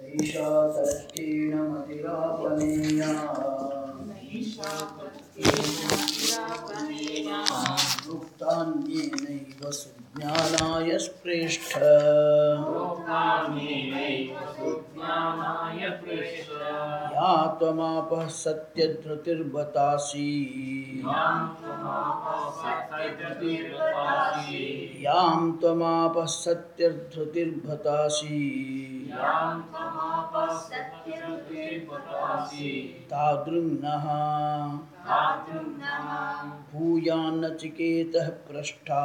ऐषा तच्छेन मतिरापनेया युक्तान्येनैव सुज्ञानाय स्प्रेष्ठ या त्वमापः सत्यधृतिर्बतासि यां त्वमापः सत्यधृतिर्भतासि तादृङ्नः भूयान्नचिकेतः पृष्ठा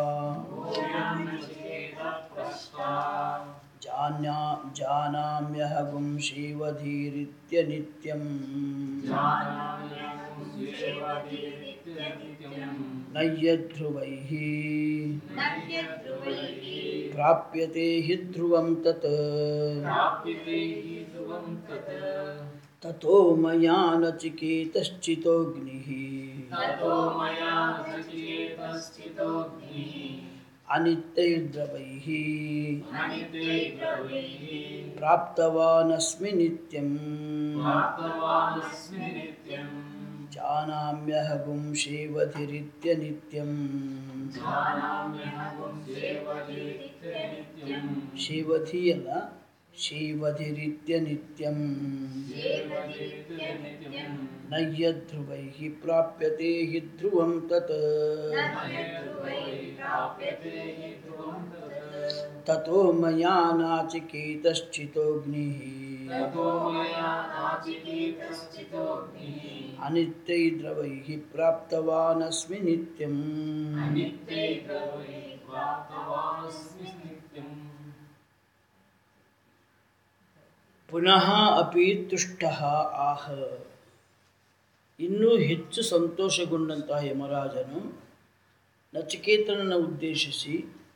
जान्या जानाम्यहगुं शिवधीरित्यनित्यम् न यद्ध्रुवैः प्राप्यते हि ध्रुवं तत् ततो मया नचिकेतश्चितोऽग्निः अनित्यैर्द्रवैः प्राप्तवानस्मि नित्यम् जानाम्यहगुं शिवधिरित्यनित्यम् ಶಿವಧಿ ಅಲ್ಲ ಶಿವಧಿರಿತ್ಯನಿತ್ಯಂ ನಯ್ಯಧ್ರುವೈ ಪ್ರಾಪ್ಯತೆ ಹಿ ಧ್ರುವಂ ತತ್ ತಥೋ ಮಯಾ ನಾಚಿಕೇತಶ್ಚಿತೋಗ್ನಿ ಅನಿತ್ಯೈರ್ದ್ರವೈ ಪ್ರಾಪ್ತವಾನಸ್ಮಿ ನಿತ್ಯಂ ಪುನಃ ಅಪಿ ತುಷ್ಟ ಆಹ ಇನ್ನೂ ಹೆಚ್ಚು ಸಂತೋಷಗೊಂಡಂತಹ ಯಮರಾಜನು ನಚಿಕೇತನನ್ನು ಉದ್ದೇಶಿಸಿ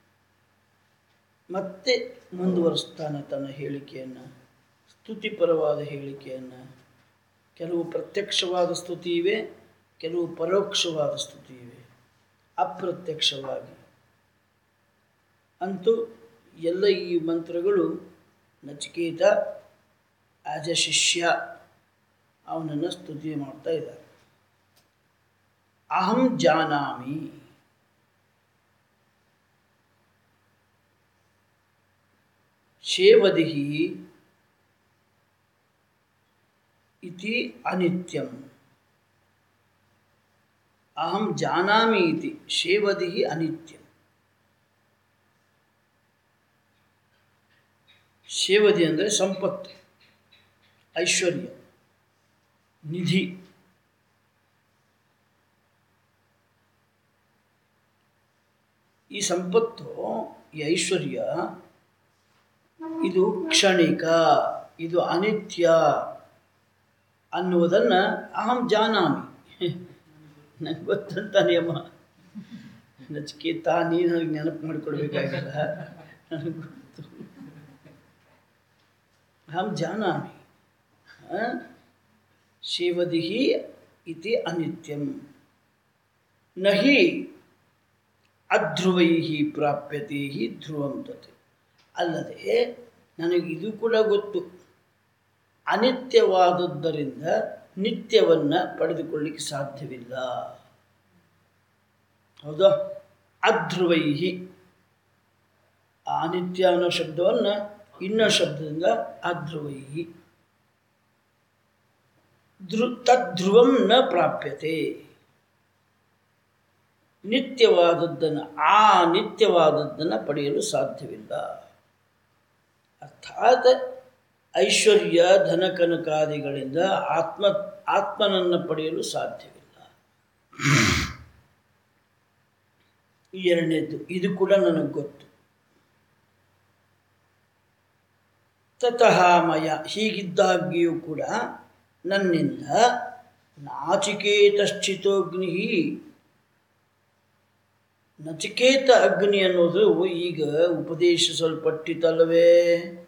ಮತ್ತೆ ಮುಂದುವರಿಸ್ತಾನೆ ತನ್ನ ಹೇಳಿಕೆಯನ್ನು ಸ್ತುತಿಪರವಾದ ಹೇಳಿಕೆಯನ್ನು ಕೆಲವು ಪ್ರತ್ಯಕ್ಷವಾದ ಸ್ತುತಿ ಇವೆ ಕೆಲವು ಪರೋಕ್ಷವಾದ ಸ್ತುತಿ ಇವೆ ಅಪ್ರತ್ಯಕ್ಷವಾಗಿ ಅಂತೂ ಎಲ್ಲ ಈ ಮಂತ್ರಗಳು ನಚಿಕೇತ ಆ್ಯಸ್ ಎ ಶಿಷ್ಯ ಅವನನ್ನು ಸ್ತುತಿ ಮಾಡ್ತಾ ಇದ್ದಾರೆ ಅಹಂ ಜಾನಾಮಿ ಶೇವದಿ ಇತಿ ಅನಿತ್ಯಂ ಅಹಂ ಜಾನಾಮಿ ಇತಿ ಶೇವದಿ ಅನಿತ್ಯಂ ಶೇವದಿ ಅಂದರೆ ಸಂಪತ್ತು ಐಶ್ವರ್ಯ ನಿಧಿ ಈ ಸಂಪತ್ತು ಈ ಐಶ್ವರ್ಯ ಇದು ಕ್ಷಣಿಕ ಇದು ಅನಿತ್ಯ ಅನ್ನುವುದನ್ನು ಅಹಂ ಜಾನಾಮಿ ನಂಗೆ ಗೊತ್ತಂತ ನಿಯಮ ನಚಿಕೇತ ನೀನು ನನಗೆ ನೆನಪು ಮಾಡಿಕೊಡ್ಬೇಕಾಗಿಲ್ಲ ನನಗೆ ಗೊತ್ತು ಅಹಂ ಜಾನಾಮಿ ಶಿವದಿ ಇತಿ ಅನಿತ್ಯಂ ನಹಿ ಅಧ್ರುವೈ ಪ್ರಾಪ್ಯತೆ ಹಿ ಧ್ರುವಂ ತತೆ ಅಲ್ಲದೆ ನನಗೆ ಇದು ಕೂಡ ಗೊತ್ತು ಅನಿತ್ಯವಾದದ್ದರಿಂದ ನಿತ್ಯವನ್ನು ಪಡೆದುಕೊಳ್ಳಿಕ್ಕೆ ಸಾಧ್ಯವಿಲ್ಲ ಹೌದಾ ಅಧ್ರುವೈ ಆ ಅನಿತ್ಯ ಅನ್ನೋ ಶಬ್ದವನ್ನು ಇನ್ನೋ ಶಬ್ದದಿಂದ ಅಧ್ರುವೈ ಧ್ರು ತದ್ಧ್ರುವಂ ನ ಪ್ರಾಪ್ಯತೆ ನಿತ್ಯವಾದದ್ದನ್ನು ಆ ನಿತ್ಯವಾದದ್ದನ್ನು ಪಡೆಯಲು ಸಾಧ್ಯವಿಲ್ಲ ಅರ್ಥಾತ್ ಐಶ್ವರ್ಯ ಧನಕನಕಾದಿಗಳಿಂದ ಆತ್ಮ ಆತ್ಮನನ್ನು ಪಡೆಯಲು ಸಾಧ್ಯವಿಲ್ಲ ಎರಡನೇದು ಇದು ಕೂಡ ನನಗೆ ಗೊತ್ತು ತತಃ ಮಯ ಹೀಗಿದ್ದಾಗಿಯೂ ಕೂಡ ನನ್ನಿಂದ ನಾಚಿಕೇತಶ್ಚಿತೋಗ್ನಿ ನಚಿಕೇತ ಅಗ್ನಿ ಅನ್ನೋದು ಈಗ ಉಪದೇಶಿಸಲ್ಪಟ್ಟಿತಲ್ಲವೇ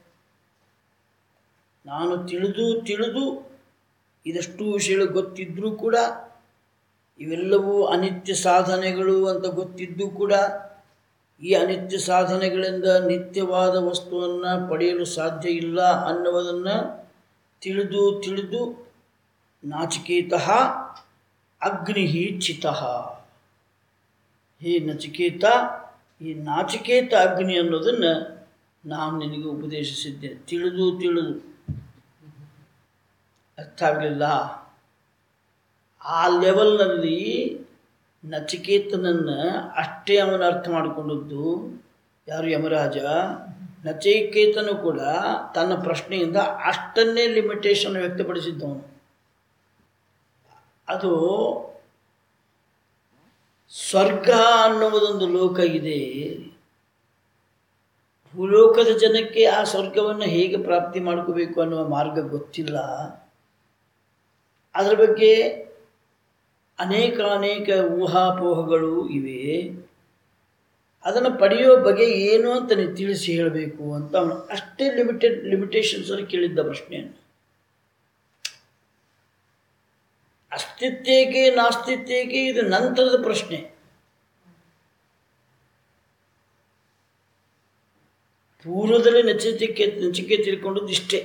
ನಾನು ತಿಳಿದು ತಿಳಿದು ಇದಷ್ಟು ವಿಷಯಗಳು ಗೊತ್ತಿದ್ದರೂ ಕೂಡ ಇವೆಲ್ಲವೂ ಅನಿತ್ಯ ಸಾಧನೆಗಳು ಅಂತ ಗೊತ್ತಿದ್ದು ಕೂಡ ಈ ಅನಿತ್ಯ ಸಾಧನೆಗಳಿಂದ ನಿತ್ಯವಾದ ವಸ್ತುವನ್ನು ಪಡೆಯಲು ಸಾಧ್ಯ ಇಲ್ಲ ಅನ್ನುವುದನ್ನು ತಿಳಿದು ತಿಳಿದು ನಾಚಿಕೇತ ಅಗ್ನಿ ಚಿತಃ ಹೇ ನಚಿಕೇತ ಈ ನಾಚಿಕೇತ ಅಗ್ನಿ ಅನ್ನೋದನ್ನು ನಾನು ನಿನಗೆ ಉಪದೇಶಿಸಿದ್ದೇನೆ ತಿಳಿದು ತಿಳಿದು ಅರ್ಥ ಆಗಲಿಲ್ಲ ಆ ಲೆವೆಲ್ನಲ್ಲಿ ನಚಿಕೇತನನ್ನು ಅಷ್ಟೇ ಅವನು ಅರ್ಥ ಮಾಡಿಕೊಂಡದ್ದು ಯಾರು ಯಮರಾಜ ನಚಿಕೇತನು ಕೂಡ ತನ್ನ ಪ್ರಶ್ನೆಯಿಂದ ಅಷ್ಟನ್ನೇ ಲಿಮಿಟೇಷನ್ ವ್ಯಕ್ತಪಡಿಸಿದ್ದವನು ಅದು ಸ್ವರ್ಗ ಅನ್ನುವುದೊಂದು ಲೋಕ ಇದೆ ಭೂಲೋಕದ ಜನಕ್ಕೆ ಆ ಸ್ವರ್ಗವನ್ನು ಹೇಗೆ ಪ್ರಾಪ್ತಿ ಮಾಡ್ಕೋಬೇಕು ಅನ್ನುವ ಮಾರ್ಗ ಗೊತ್ತಿಲ್ಲ ಅದರ ಬಗ್ಗೆ ಅನೇಕ ಅನೇಕ ಊಹಾಪೋಹಗಳು ಇವೆ ಅದನ್ನು ಪಡೆಯೋ ಬಗೆ ಏನು ಅಂತ ನೀವು ತಿಳಿಸಿ ಹೇಳಬೇಕು ಅಂತ ಅವನು ಅಷ್ಟೇ ಲಿಮಿಟೆಡ್ ಲಿಮಿಟೇಷನ್ಸಲ್ಲಿ ಕೇಳಿದ್ದ ಪ್ರಶ್ನೆಯನ್ನು ಅಸ್ತಿತ್ವಕ್ಕೆ ನಾಸ್ತಿತ್ವಕ್ಕೆ ಇದು ನಂತರದ ಪ್ರಶ್ನೆ ಪೂರ್ವದಲ್ಲಿ ನಚಿಕೆ ನಚಿಕೆ ತಿಳ್ಕೊಂಡದ್ದು ಇಷ್ಟೇ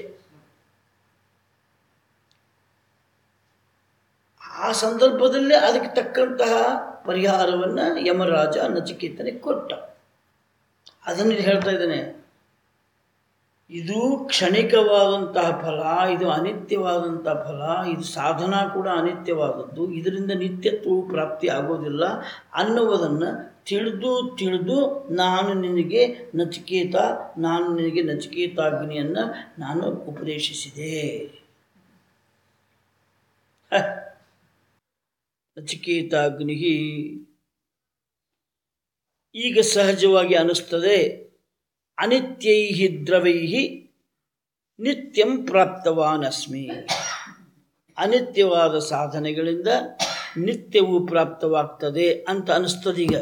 ಆ ಸಂದರ್ಭದಲ್ಲಿ ಅದಕ್ಕೆ ತಕ್ಕಂತಹ ಪರಿಹಾರವನ್ನು ಯಮರಾಜ ನಚಿಕೇತನಿಗೆ ಕೊಟ್ಟ ಅದನ್ನು ಹೇಳ್ತಾ ಇದ್ದಾನೆ ಇದು ಕ್ಷಣಿಕವಾದಂತಹ ಫಲ ಇದು ಅನಿತ್ಯವಾದಂತಹ ಫಲ ಇದು ಸಾಧನ ಕೂಡ ಅನಿತ್ಯವಾದದ್ದು ಇದರಿಂದ ನಿತ್ಯತ್ವವು ಪ್ರಾಪ್ತಿ ಆಗೋದಿಲ್ಲ ಅನ್ನುವುದನ್ನು ತಿಳಿದು ತಿಳಿದು ನಾನು ನಿನಗೆ ನಚಿಕೇತ ನಾನು ನಿನಗೆ ನಚಿಕೇತಾಗ್ನಿಯನ್ನು ನಾನು ಉಪದೇಶಿಸಿದೆ ಹ. ನಚಿಕೇತಾಗ್ನಿ ಈಗ ಸಹಜವಾಗಿ ಅನಿಸ್ತದೆ ಅನಿತ್ಯೈ ದ್ರವೈ ನಿತ್ಯಂ ಪ್ರಾಪ್ತವಾನಸ್ಮಿ ಅನಿತ್ಯವಾದ ಸಾಧನೆಗಳಿಂದ ನಿತ್ಯವೂ ಪ್ರಾಪ್ತವಾಗ್ತದೆ ಅಂತ ಅನಿಸ್ತದೀಗ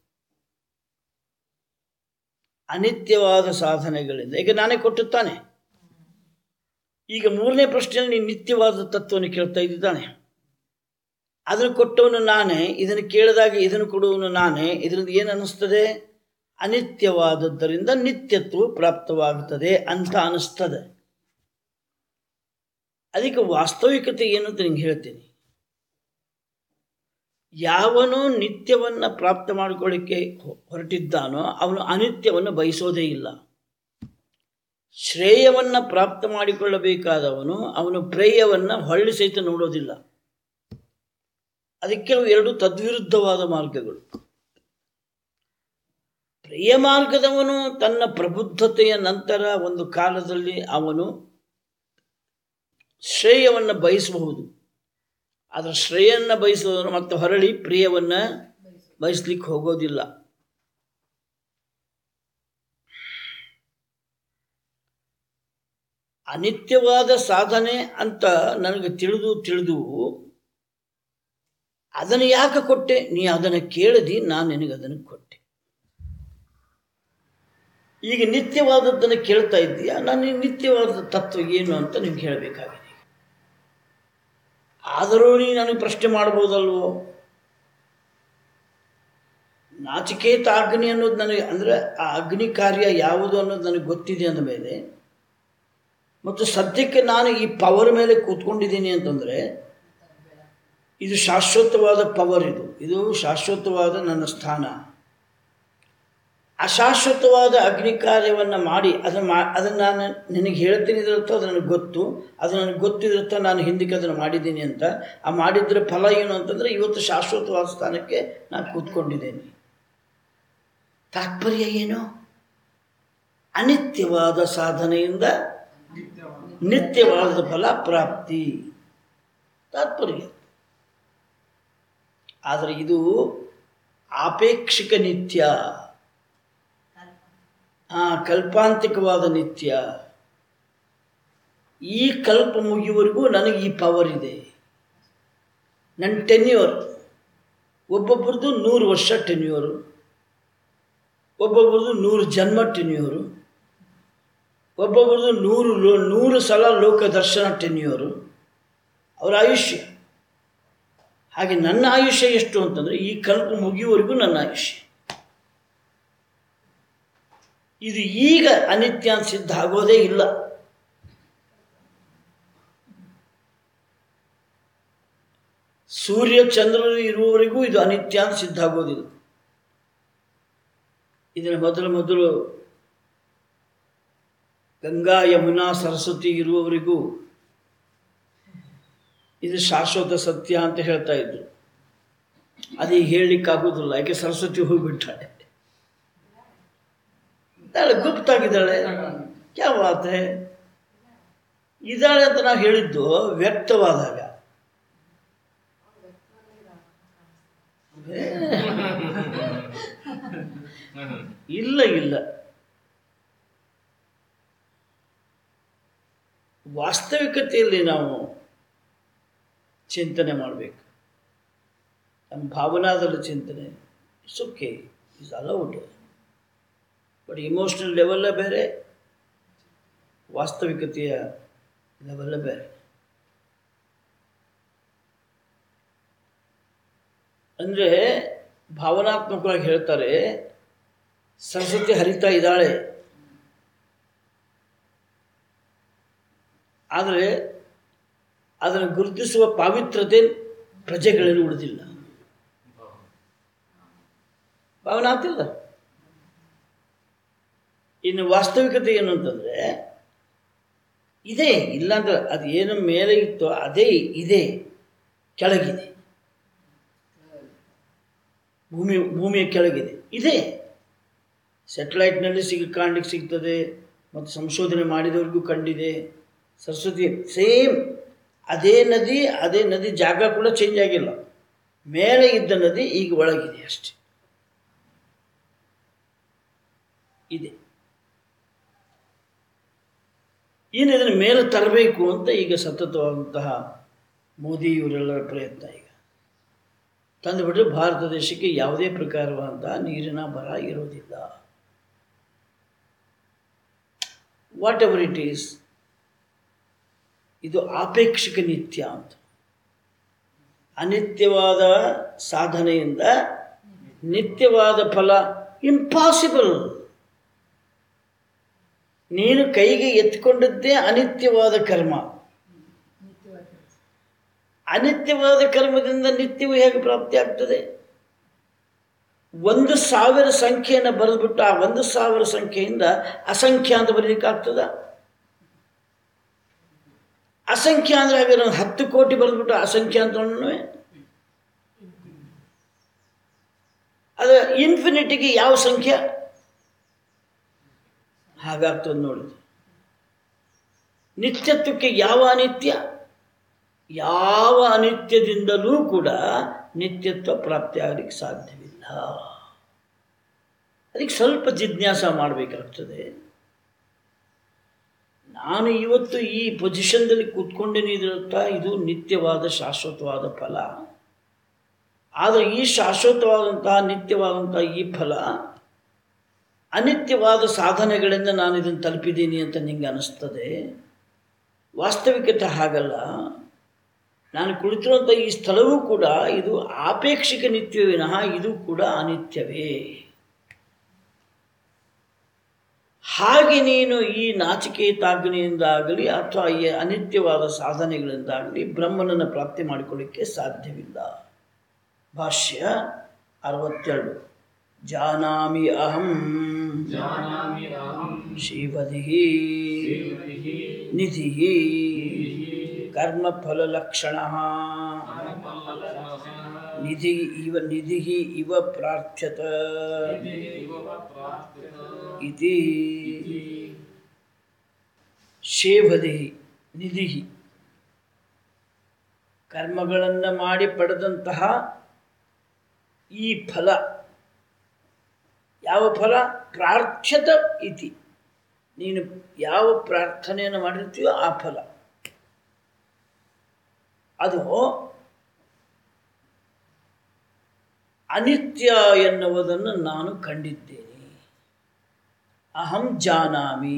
ಅನಿತ್ಯವಾದ ಸಾಧನೆಗಳಿಂದ ಈಗ ನಾನೇ ಕೊಟ್ಟುತ್ತಾನೆ ಈಗ ಮೂರನೇ ಪ್ರಶ್ನೆಯಲ್ಲಿ ನೀನು ನಿತ್ಯವಾದ ತತ್ವವನ್ನು ಕೇಳ್ತಾ ಇದ್ದಾನೆ ಅದನ್ನು ಕೊಟ್ಟವನು ನಾನೇ ಇದನ್ನು ಕೇಳಿದಾಗ ಇದನ್ನು ಕೊಡುವವನು ನಾನೇ ಇದರಿಂದ ಏನು ಅನ್ನಿಸ್ತದೆ ಅನಿತ್ಯವಾದದ್ದರಿಂದ ನಿತ್ಯತ್ವ ಪ್ರಾಪ್ತವಾಗುತ್ತದೆ ಅಂತ ಅನಿಸ್ತದೆ ಅದಕ್ಕೆ ವಾಸ್ತವಿಕತೆ ಏನು ಅಂತ ನಿಂಗೆ ಹೇಳ್ತೀನಿ ಯಾವನು ನಿತ್ಯವನ್ನು ಪ್ರಾಪ್ತ ಮಾಡಿಕೊಳ್ಳಿಕ್ಕೆ ಹೊ- ಹೊರಟಿದ್ದಾನೋ ಅವನು ಅನಿತ್ಯವನ್ನು ಬಯಸೋದೇ ಇಲ್ಲ ಶ್ರೇಯವನ್ನು ಪ್ರಾಪ್ತ ಮಾಡಿಕೊಳ್ಳಬೇಕಾದವನು ಅವನು ಪ್ರೇಯವನ್ನು ಹೊಳ್ಳಿ ಸಹಿತ ನೋಡೋದಿಲ್ಲ ಅದಕ್ಕೆ ಅವು ಎರಡು ತದ್ವಿರುದ್ಧವಾದ ಮಾರ್ಗಗಳು ಪ್ರಿಯ ಮಾರ್ಗದವನು ತನ್ನ ಪ್ರಬುದ್ಧತೆಯ ನಂತರ ಒಂದು ಕಾಲದಲ್ಲಿ ಅವನು ಶ್ರೇಯವನ್ನು ಬಯಸಬಹುದು ಆದರೆ ಶ್ರೇಯನ್ನ ಬಯಸುವವನು ಮತ್ತೆ ಹೊರಳಿ ಪ್ರಿಯವನ್ನು ಬಯಸ್ಲಿಕ್ಕೆ ಹೋಗೋದಿಲ್ಲ ಅನಿತ್ಯವಾದ ಸಾಧನೆ ಅಂತ ನನಗೆ ತಿಳಿದು ತಿಳಿದು ಅದನ್ನು ಯಾಕೆ ಕೊಟ್ಟೆ ನೀ ಅದನ್ನು ಕೇಳಿದಿ ನಾನು ನಿನಗೆ ಅದನ್ನು ಕೊಟ್ಟೆ ಈಗ ನಿತ್ಯವಾದದ್ದನ್ನು ಕೇಳ್ತಾ ಇದ್ದೀಯಾ ನಾನು ಈ ನಿತ್ಯವಾದ ತತ್ವ ಏನು ಅಂತ ನಿಮ್ಗೆ ಹೇಳಬೇಕಾಗಿದೆ ಆದರೂ ನೀ ನನಗೆ ಪ್ರಶ್ನೆ ಮಾಡ್ಬೋದಲ್ವೋ ನಾಚಿಕೇತ ಅಗ್ನಿ ಅನ್ನೋದು ನನಗೆ ಅಂದರೆ ಆ ಅಗ್ನಿ ಕಾರ್ಯ ಯಾವುದು ಅನ್ನೋದು ನನಗೆ ಗೊತ್ತಿದೆ ಅಂದ ಮೇಲೆ ಮತ್ತು ಸದ್ಯಕ್ಕೆ ನಾನು ಈ ಪವರ್ ಮೇಲೆ ಕೂತ್ಕೊಂಡಿದ್ದೀನಿ ಅಂತಂದರೆ ಇದು ಶಾಶ್ವತವಾದ ಪವರ್ ಇದು ಇದು ಶಾಶ್ವತವಾದ ನನ್ನ ಸ್ಥಾನ ಅಶಾಶ್ವತವಾದ ಅಗ್ನಿ ಕಾರ್ಯವನ್ನು ಮಾಡಿ ಅದನ್ನು ಮಾ ಅದನ್ನು ನಾನು ನಿನಗೆ ಹೇಳ್ತೀನಿ ಇದರರ್ಥ ಅದು ನನಗೆ ಗೊತ್ತು ಅದು ನನಗೆ ಗೊತ್ತಿದ್ರರ್ಥ ನಾನು ಹಿಂದಕ್ಕೆ ಅದನ್ನು ಮಾಡಿದ್ದೀನಿ ಅಂತ ಆ ಮಾಡಿದ್ರ ಫಲ ಏನು ಅಂತಂದರೆ ಇವತ್ತು ಶಾಶ್ವತವಾದ ಸ್ಥಾನಕ್ಕೆ ನಾನು ಕೂತ್ಕೊಂಡಿದ್ದೇನೆ ತಾತ್ಪರ್ಯ ಏನು ಅನಿತ್ಯವಾದ ಸಾಧನೆಯಿಂದ ನಿತ್ಯವಾದ ಫಲ ಪ್ರಾಪ್ತಿ ತಾತ್ಪರ್ಯ ಆದರೆ ಇದು ಆಪೇಕ್ಷಿಕ ನಿತ್ಯ ಆ ಕಲ್ಪಾಂತಿಕವಾದ ನಿತ್ಯ ಈ ಕಲ್ಪ ಮುಗಿಯುವವರೆಗೂ ನನಗೆ ಈ ಪವರ್ ಇದೆ ನನ್ನ ಟೆನ್ಯೂರ್ ಒಬ್ಬೊಬ್ಬರದು ನೂರು ವರ್ಷ ಟೆನ್ಯೂರು ಒಬ್ಬೊಬ್ಬರದು ನೂರು ಜನ್ಮ ಟೆನ್ಯೂರು ಒಬ್ಬೊಬ್ಬರದು ನೂರು ಲೋ ನೂರು ಸಲ ಲೋಕ ದರ್ಶನ ಟೆನ್ಯೂರು ಅವರ ಆಯುಷ್ಯ ಹಾಗೆ ನನ್ನ ಆಯುಷ್ಯ ಎಷ್ಟು ಅಂತಂದರೆ ಈ ಕಲ್ಪ ಮುಗಿಯುವವರೆಗೂ ನನ್ನ ಆಯುಷ್ಯ ಇದು ಈಗ ಅನಿತ್ಯ ಅಂತ ಸಿದ್ಧ ಆಗೋದೇ ಇಲ್ಲ ಸೂರ್ಯ ಚಂದ್ರರು ಇರುವವರೆಗೂ ಇದು ಅನಿತ್ಯ ಅಂತ ಸಿದ್ಧ ಆಗೋದಿಲ್ಲ ಇದರ ಮೊದಲು ಮೊದಲು ಗಂಗಾ ಯಮುನಾ ಸರಸ್ವತಿ ಇರುವವರೆಗೂ ಇದು ಶಾಶ್ವತ ಸತ್ಯ ಅಂತ ಹೇಳ್ತಾ ಇದ್ರು ಅದೀಗ ಹೇಳಲಿಕ್ಕಾಗೋದಿಲ್ಲ ಯಾಕೆ ಸರಸ್ವತಿ ಹೋಗಿಬಿಟ್ಟಾಳೆ ಇದ್ದಾಳೆ ಗುಪ್ತಾಗಿದ್ದಾಳೆ ಕ್ಯಾ ಬಾತ್ ಹೈ ಇದ್ದಾಳೆ ಅಂತ ನಾವು ಹೇಳಿದ್ದು ವ್ಯಕ್ತವಾದಾಗ ಏ, ಇಲ್ಲ ಇಲ್ಲ ವಾಸ್ತವಿಕತೆಯಲ್ಲಿ ನಾವು ಚಿಂತನೆ ಮಾಡಬೇಕು ನಮ್ಮ ಭಾವನಾದಲ್ಲಿ ಚಿಂತನೆ it's okay is allowed but emotional ಲೆವೆಲ್ಲ ಬೇರೆ ವಾಸ್ತವಿಕತೆಯ ಲೆವೆಲ್ಲ ಬೇರೆ ಅಂದರೆ ಭಾವನಾತ್ಮಕವಾಗಿ ಹೇಳ್ತಾರೆ ಸರಸ್ವತಿ ಹರಿತಾ ಇದ್ದಾಳೆ ಆದರೆ ಅದನ್ನು ಗುರುತಿಸುವ ಪಾವಿತ್ರತೆ ಪ್ರಜೆಗಳಲ್ಲಿ ಉಳಿದಿಲ್ಲ ಭಾವನೆ ಆಗ್ತಿಲ್ಲ ಇನ್ನು ವಾಸ್ತವಿಕತೆ ಏನು ಅಂತಂದರೆ ಇದೆ ಇಲ್ಲ ಅಂದ್ರೆ ಅದು ಏನು ಮೇಲೆ ಇತ್ತೋ ಅದೇ ಇದೆ ಕೆಳಗಿದೆ ಭೂಮಿ ಭೂಮಿಯ ಕೆಳಗಿದೆ ಇದೆ ಸೆಟಲೈಟ್ನಲ್ಲಿ ಸಿಗ ಕಾಣ್ಲಿಕ್ಕೆ ಸಿಗ್ತದೆ ಮತ್ತು ಸಂಶೋಧನೆ ಮಾಡಿದವ್ರಿಗೂ ಕಂಡಿದೆ ಸರಸ್ವತಿ ಸೇಮ್ ಅದೇ ನದಿ ಅದೇ ನದಿ ಜಾಗ ಕೂಡ ಚೇಂಜ್ ಆಗಿಲ್ಲ ಮೇಲೆ ಇದ್ದ ನದಿ ಈಗ ಒಳಗಿದೆ ಅಷ್ಟೆ ಇದೆ ಇನ್ನು ಇದನ್ನು ಮೇಲೆ ತರಬೇಕು ಅಂತ ಈಗ ಸತತವಾದಂತಹ ಮೋದಿ ಇವರೆಲ್ಲರ ಪ್ರಯತ್ನ ಈಗ ತಂದುಬಿಟ್ರೆ ಭಾರತ ದೇಶಕ್ಕೆ ಯಾವುದೇ ಪ್ರಕಾರವಾದಂತಹ ನೀರಿನ ಬರ ಇರೋದಿಲ್ಲ ವಾಟ್ ಎವರ್ ಇಟ್ ಈಸ್ ಇದು ಆಪೇಕ್ಷಿಕ ನಿತ್ಯ ಅಂತ ಅನಿತ್ಯವಾದ ಸಾಧನೆಯಿಂದ ನಿತ್ಯವಾದ ಫಲ ಇಂಪಾಸಿಬಲ್ ನೀನು ಕೈಗೆ ಎತ್ತಿಕೊಂಡದ್ದೇ ಅನಿತ್ಯವಾದ ಕರ್ಮ ಅನಿತ್ಯವಾದ ಕರ್ಮದಿಂದ ನಿತ್ಯವೂ ಹೇಗೆ ಪ್ರಾಪ್ತಿ ಆಗ್ತದೆ ಒಂದು ಸಾವಿರ ಸಂಖ್ಯೆಯನ್ನು ಬರೆದ್ಬಿಟ್ಟು ಆ ಒಂದು ಸಾವಿರ ಸಂಖ್ಯೆಯಿಂದ ಅಸಂಖ್ಯ ಅಂತ ಬರೀಲಿಕ್ಕಾಗ್ತದ ಅಸಂಖ್ಯ ಅಂದರೆ ಹಾಗೆ ನಾವು ಹತ್ತು ಕೋಟಿ ಬರೆದ್ಬಿಟ್ಟು ಅಸಂಖ್ಯ ಅಂತ ಅನ್ನುವೆ ಅದು ಇನ್ಫಿನಿಟಿಗೆ ಯಾವ ಸಂಖ್ಯೆ ಹಾಗಾಗ್ತದೆ ನೋಡಿದ್ದು ನಿತ್ಯತ್ವಕ್ಕೆ ಯಾವ ಅನಿತ್ಯ ಯಾವ ಅನಿತ್ಯದಿಂದಲೂ ಕೂಡ ನಿತ್ಯತ್ವ ಪ್ರಾಪ್ತಿ ಆಗಲಿಕ್ಕೆ ಸಾಧ್ಯವಿಲ್ಲ ಅದಕ್ಕೆ ಸ್ವಲ್ಪ ಜಿಜ್ಞಾಸ ಮಾಡಬೇಕಾಗ್ತದೆ ನಾನು ಇವತ್ತು ಈ ಪೊಸಿಷನ್ದಲ್ಲಿ ಕೂತ್ಕೊಂಡಿನಿದ್ರತ್ತ ಇದು ನಿತ್ಯವಾದ ಶಾಶ್ವತವಾದ ಫಲ ಆದರೆ ಈ ಶಾಶ್ವತವಾದಂತಹ ನಿತ್ಯವಾದಂತಹ ಈ ಫಲ ಅನಿತ್ಯವಾದ ಸಾಧನೆಗಳಿಂದ ನಾನು ಇದನ್ನು ತಲುಪಿದ್ದೀನಿ ಅಂತ ನಿಂಗೆ ಅನಿಸ್ತದೆ ವಾಸ್ತವಿಕತೆ ಹಾಗಲ್ಲ ನಾನು ಕುಳಿತಿರುವಂಥ ಈ ಸ್ಥಳವೂ ಕೂಡ ಇದು ಆಪೇಕ್ಷಿಕ ನಿತ್ಯವೇ ವಿನಃ ಇದು ಕೂಡ ಅನಿತ್ಯವೇ ಹಾಗೆ ನೀನು ಈ ನಾಚಿಕೇತಾಗ್ನಿಯಿಂದಾಗಲಿ ಅಥವಾ ಈ ಅನಿತ್ಯವಾದ ಸಾಧನೆಗಳಿಂದಾಗಲಿ ಬ್ರಹ್ಮನನ್ನು ಪ್ರಾಪ್ತಿ ಮಾಡಿಕೊಳ್ಳಿಕ್ಕೆ ಸಾಧ್ಯವಿಲ್ಲ ಭಾಷ್ಯ ಅರವತ್ತೆರಡು ಜಾನಾಮಿ ಅಹಂ जानामि अहं ಶಿವಧಿ शिवः ನಿಧಿ ಕರ್ಮಫಲಲಕ್ಷಣ कर्मफललक्षणः ನಿಧಿ ಇವ ನಿಧಿ ಇವ ಪ್ರಾರ್ಥ್ಯತ इव प्राप्यत ಇತಿ ಶೇವಧಿ ನಿಧಿ ಕರ್ಮಗಳನ್ನು ಮಾಡಿ ಪಡೆದಂತಹ ಈ ಫಲ ಯಾವ ಫಲ ಪ್ರಾರ್ಥ್ಯತ ಇತಿ ನೀನು ಯಾವ ಪ್ರಾರ್ಥನೆಯನ್ನು ಮಾಡಿರ್ತೀಯೋ ಆ ಫಲ ಅದು ಅನಿತ್ಯ ಎನ್ನುವುದನ್ನು ನಾನು ಕಂಡಿದ್ದೇನೆ ಅಹಂ ಜಾನಾಮಿ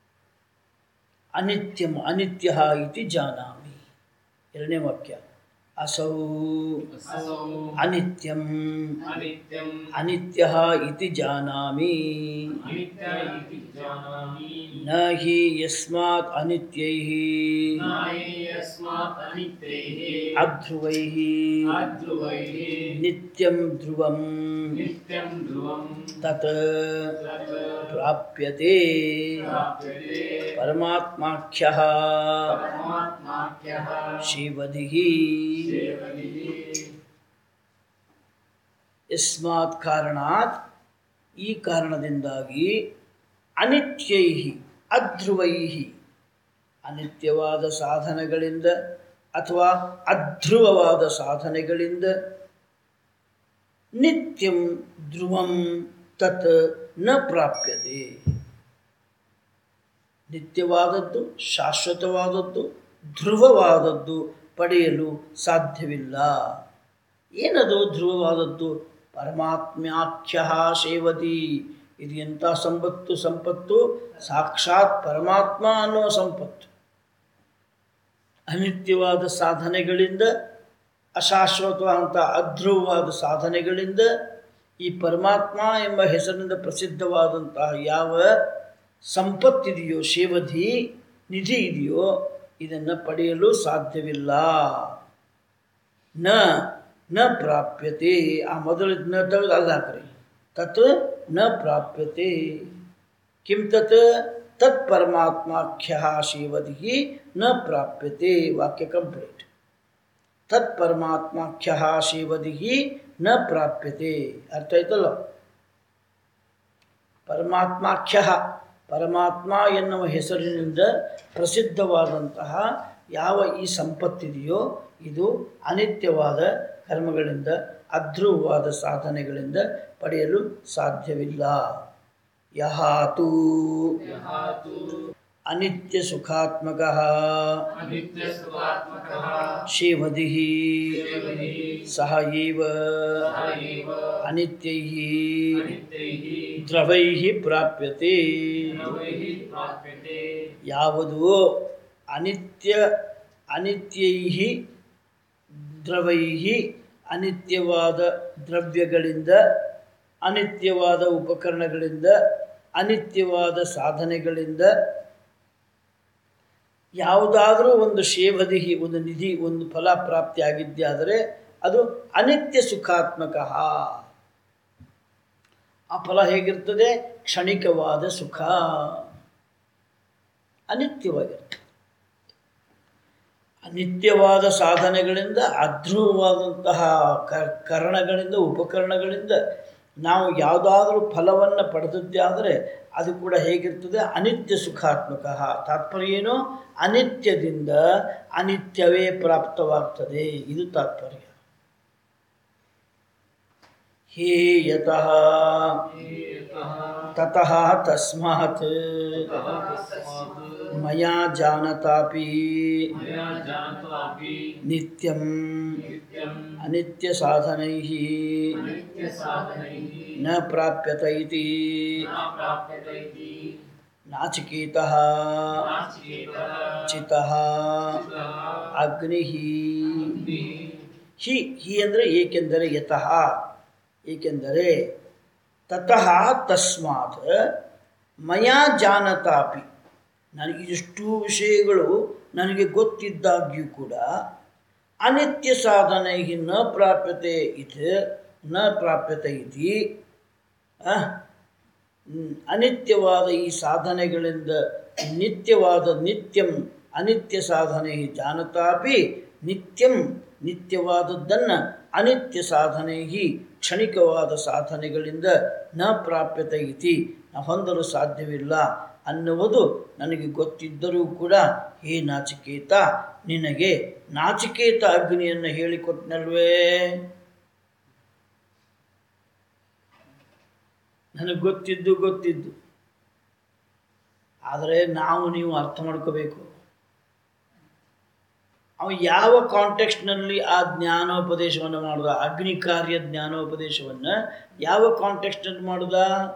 ಅನಿತ್ಯಂ ಅನಿತ್ಯ ಇತಿ ಜಾನಾಮಿ ಎರಡನೇ ವಾಕ್ಯ असौ असौ अनित्यम् अनित्यम् अनित्यः इति जानामि अनित्य इति जानामि न हि यस्मात् अनित्यैः न हि यस्मात् अनित्यैः अध्रुवैः अध्रुवैः नित्यं ध्रुवं नित्यं ध्रुवं तत् तत् प्राप्यते प्राप्यते परमात्माख्यः परमात्माख्यः शिवधिः देवनिः ಯಸ್ಮಾತ್ ಕಾರಣಾತ್ ಈ ಕಾರಣದಿಂದಾಗಿ ಅನಿತ್ಯೈ ಅಧ್ರುವೈ ಅನಿತ್ಯವಾದ ಸಾಧನಗಳಿಂದ ಅಥವಾ ಅಧ್ರುವವಾದ ಸಾಧನೆಗಳಿಂದ ನಿತ್ಯಂ ಧ್ರುವಂ ತತ್ ನ ಪ್ರಾಪ್ಯತೆ ನಿತ್ಯವಾದದ್ದು ಶಾಶ್ವತವಾದದ್ದು ಧ್ರುವವಾದದ್ದು ಪಡೆಯಲು ಸಾಧ್ಯವಿಲ್ಲ ಏನದು ಧ್ರುವವಾದದ್ದು ಪರಮಾತ್ಮ್ಯಾಖ್ಯ ಸೇವತಿ ಇದು ಎಂಥ ಸಂಪತ್ತು ಸಂಪತ್ತು ಸಾಕ್ಷಾತ್ ಪರಮಾತ್ಮ ಅನ್ನುವ ಸಂಪತ್ತು ಅನಿತ್ಯವಾದ ಸಾಧನೆಗಳಿಂದ ಅಶಾಶ್ವತವಾದಂಥ ಅಧ್ರುವವಾದ ಸಾಧನೆಗಳಿಂದ ಈ ಪರಮಾತ್ಮ ಎಂಬ ಹೆಸರಿನಿಂದ ಪ್ರಸಿದ್ಧವಾದಂತಹ ಯಾವ ಸಂಪತ್ತಿದೆಯೋ ಶೇವಧಿ ನಿಧಿ ಇದೆಯೋ ಇದನ್ನು ಪಡೆಯಲು ಸಾಧ್ಯವಿಲ್ಲ ನ ನ ಪ್ರಾಪ್ಯತೆ ಆ ಮೊದಲು ನ ತೆಗೆದು ಅಲ್ಲಿ ಹಾಕ್ರಿ ತತ್ ನ ಪ್ರಾಪ್ಯತೆ ಕಿಂ ತತ್ ತತ್ ಪರಮಾತ್ಮಾಖ್ಯ ಶಿವಧಿ ನ ಪ್ರಾಪ್ಯತೆ ವಾಕ್ಯ ಕಂಪ್ಲೀಟ್ ತತ್ ಪರಮಾತ್ಮಾಖ್ಯ ಶಿವಧಿ ನ ಪ್ರಾಪ್ಯತೆ ಅರ್ಥ ಆಯ್ತಲ್ಲ ಪರಮಾತ್ಮಾಖ್ಯ ಪರಮಾತ್ಮ ಎನ್ನುವ ಹೆಸರಿನಿಂದ ಪ್ರಸಿದ್ಧವಾದಂತಹ ಯಾವ ಈ ಸಂಪತ್ತಿದೆಯೋ ಇದು ಅನಿತ್ಯವಾದ ಕರ್ಮಗಳಿಂದ ಅಧ್ರುವವಾದ ಸಾಧನೆಗಳಿಂದ ಪಡೆಯಲು ಸಾಧ್ಯವಿಲ್ಲ ಯಹಾತು यः तु ಅನಿತ್ಯ ಸುಖಾತ್ಮಕ अनित्यसुखात्मकः ಶಿವಧಿ शिवनिः ಸಹ ಏವ सः एव ಅನಿತ್ಯೈ अनित्यैः ದ್ರವೈ ಪ್ರಾಪ್ಯತೆ नवैः प्राप्यते ಯಾವುದು ಅನಿತ್ಯ ಅನಿತ್ಯೈ ದ್ರವೈ ಅನಿತ್ಯವಾದ ದ್ರವ್ಯಗಳಿಂದ ಅನಿತ್ಯವಾದ ಉಪಕರಣಗಳಿಂದ ಅನಿತ್ಯವಾದ ಸಾಧನೆಗಳಿಂದ ಯಾವುದಾದರೂ ಒಂದು ಶೇವದಿಹಿ ಒಂದು ನಿಧಿ ಒಂದು ಫಲ ಪ್ರಾಪ್ತಿಯಾಗಿದ್ದೇ ಆದರೆ ಅದು ಅನಿತ್ಯ ಸುಖಾತ್ಮಕ ಆ ಫಲ ಹೇಗಿರ್ತದೆ ಕ್ಷಣಿಕವಾದ ಸುಖ ಅನಿತ್ಯವಾಗಿರ್ತದೆ ಅನಿತ್ಯವಾದ ಸಾಧನೆಗಳಿಂದ ಅಧ್ರುವವಾದಂತಹ ಕ- ಕರಣಗಳಿಂದ ಉಪಕರಣಗಳಿಂದ ನಾವು ಯಾವುದಾದ್ರೂ ಫಲವನ್ನು ಪಡೆದದ್ದೇ ಆದರೆ ಅದು ಕೂಡ ಹೇಗಿರ್ತದೆ ಅನಿತ್ಯ ಸುಖಾತ್ಮಕ ತಾತ್ಪರ್ಯ ಏನು ಅನಿತ್ಯದಿಂದ ಅನಿತ್ಯವೇ ಪ್ರಾಪ್ತವಾಗ್ತದೆ ಇದು ತಾತ್ಪರ್ಯ ಹೇ ಯತಃ यतः ತತಃ ತಸ್ಮಾತ್ ततः तस्मात् ಮಯಾ ಜಾನತಾಪಿ मया जानतापि ನಿತ್ಯಂ नित्यम् ಅನಿತ್ಯ ಸಾಧನೈ अनित्यसाधनैः ನ ಪ್ರಾಪ್ಯತ ಇತಿ न प्राप्यते इति ನಾಚಿಕೇತಃ नाचिकेतः ಚಿತಃ चितः ಅಗ್ನಿ अग्निः ಹಿ ಹಿ ಅಂದರೆ ಏಕೆಂದರೆ ಯತಃ ಏಕೆಂದರೆ ತತಃ ತಸ್ಮಾತ್ ಮಯಾ ಜಾನತಾಪಿ ನನಗೆ ಇಷ್ಟು ವಿಷಯಗಳು ನನಗೆ ಗೊತ್ತಿದ್ದಾಗ್ಯೂ ಕೂಡ ಅನಿತ್ಯ ಸಾಧನೆ ನ ಪ್ರಾಪ್ಯತೆ ಇದು ನ ಪ್ರಾಪ್ಯತೆ ಇತಿ ಆ, ಹ್ಮ್, ಅನಿತ್ಯವಾದ ಈ ಸಾಧನೆಗಳಿಂದ ನಿತ್ಯವಾದ ನಿತ್ಯಂ ಅನಿತ್ಯ ಸಾಧನೆ ಜಾನತಾಪಿ ನಿತ್ಯಂ ನಿತ್ಯವಾದದ್ದನ್ನು ಅನಿತ್ಯ ಸಾಧನೆ ಕ್ಷಣಿಕವಾದ ಸಾಧನೆಗಳಿಂದ ನ ಪ್ರಾಪ್ಯತೆ ಇತಿ ನ ಹೊಂದಲು ಸಾಧ್ಯವಿಲ್ಲ ಅನ್ನುವುದು ನನಗೆ ಗೊತ್ತಿದ್ದರೂ ಕೂಡ ಹೇ ನಾಚಿಕೇತ ನಿನಗೆ ನಾಚಿಕೇತ ಅಗ್ನಿಯನ್ನು ಹೇಳಿಕೊಟ್ನಲ್ವೇ ನನಗೆ ಗೊತ್ತಿದ್ದು ಗೊತ್ತಿದ್ದು ಆದರೆ ನಾವು ನೀವು ಅರ್ಥ ಮಾಡ್ಕೋಬೇಕು ಅವ ಯಾವ ಕಾಂಟೆಕ್ಸ್ಟ್ನಲ್ಲಿ ಆ ಜ್ಞಾನೋಪದೇಶವನ್ನು ಮಾಡುದ ಅಗ್ನಿ ಕಾರ್ಯ ಜ್ಞಾನೋಪದೇಶವನ್ನು ಯಾವ ಕಾಂಟೆಕ್ಸ್ಟ್ನಲ್ಲಿ ಮಾಡುದ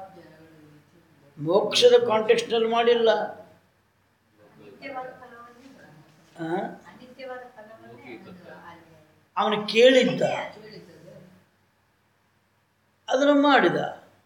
ಮೋಕ್ಷದ ಕಾಂಟೆಕ್ಸ್ಟ್ನಲ್ಲಿ ಮಾಡಿಲ್ಲ ನಿತ್ಯವಾದ ಫಲವನ್ನೇ ಆ? ಅನಿತ್ಯವಾದ ಫಲವನ್ನೇ ಅಲ್ಲಿ ಅವನು ಕೇಳಿದ್ದ ಅದನ್ನು ಮಾಡಿದ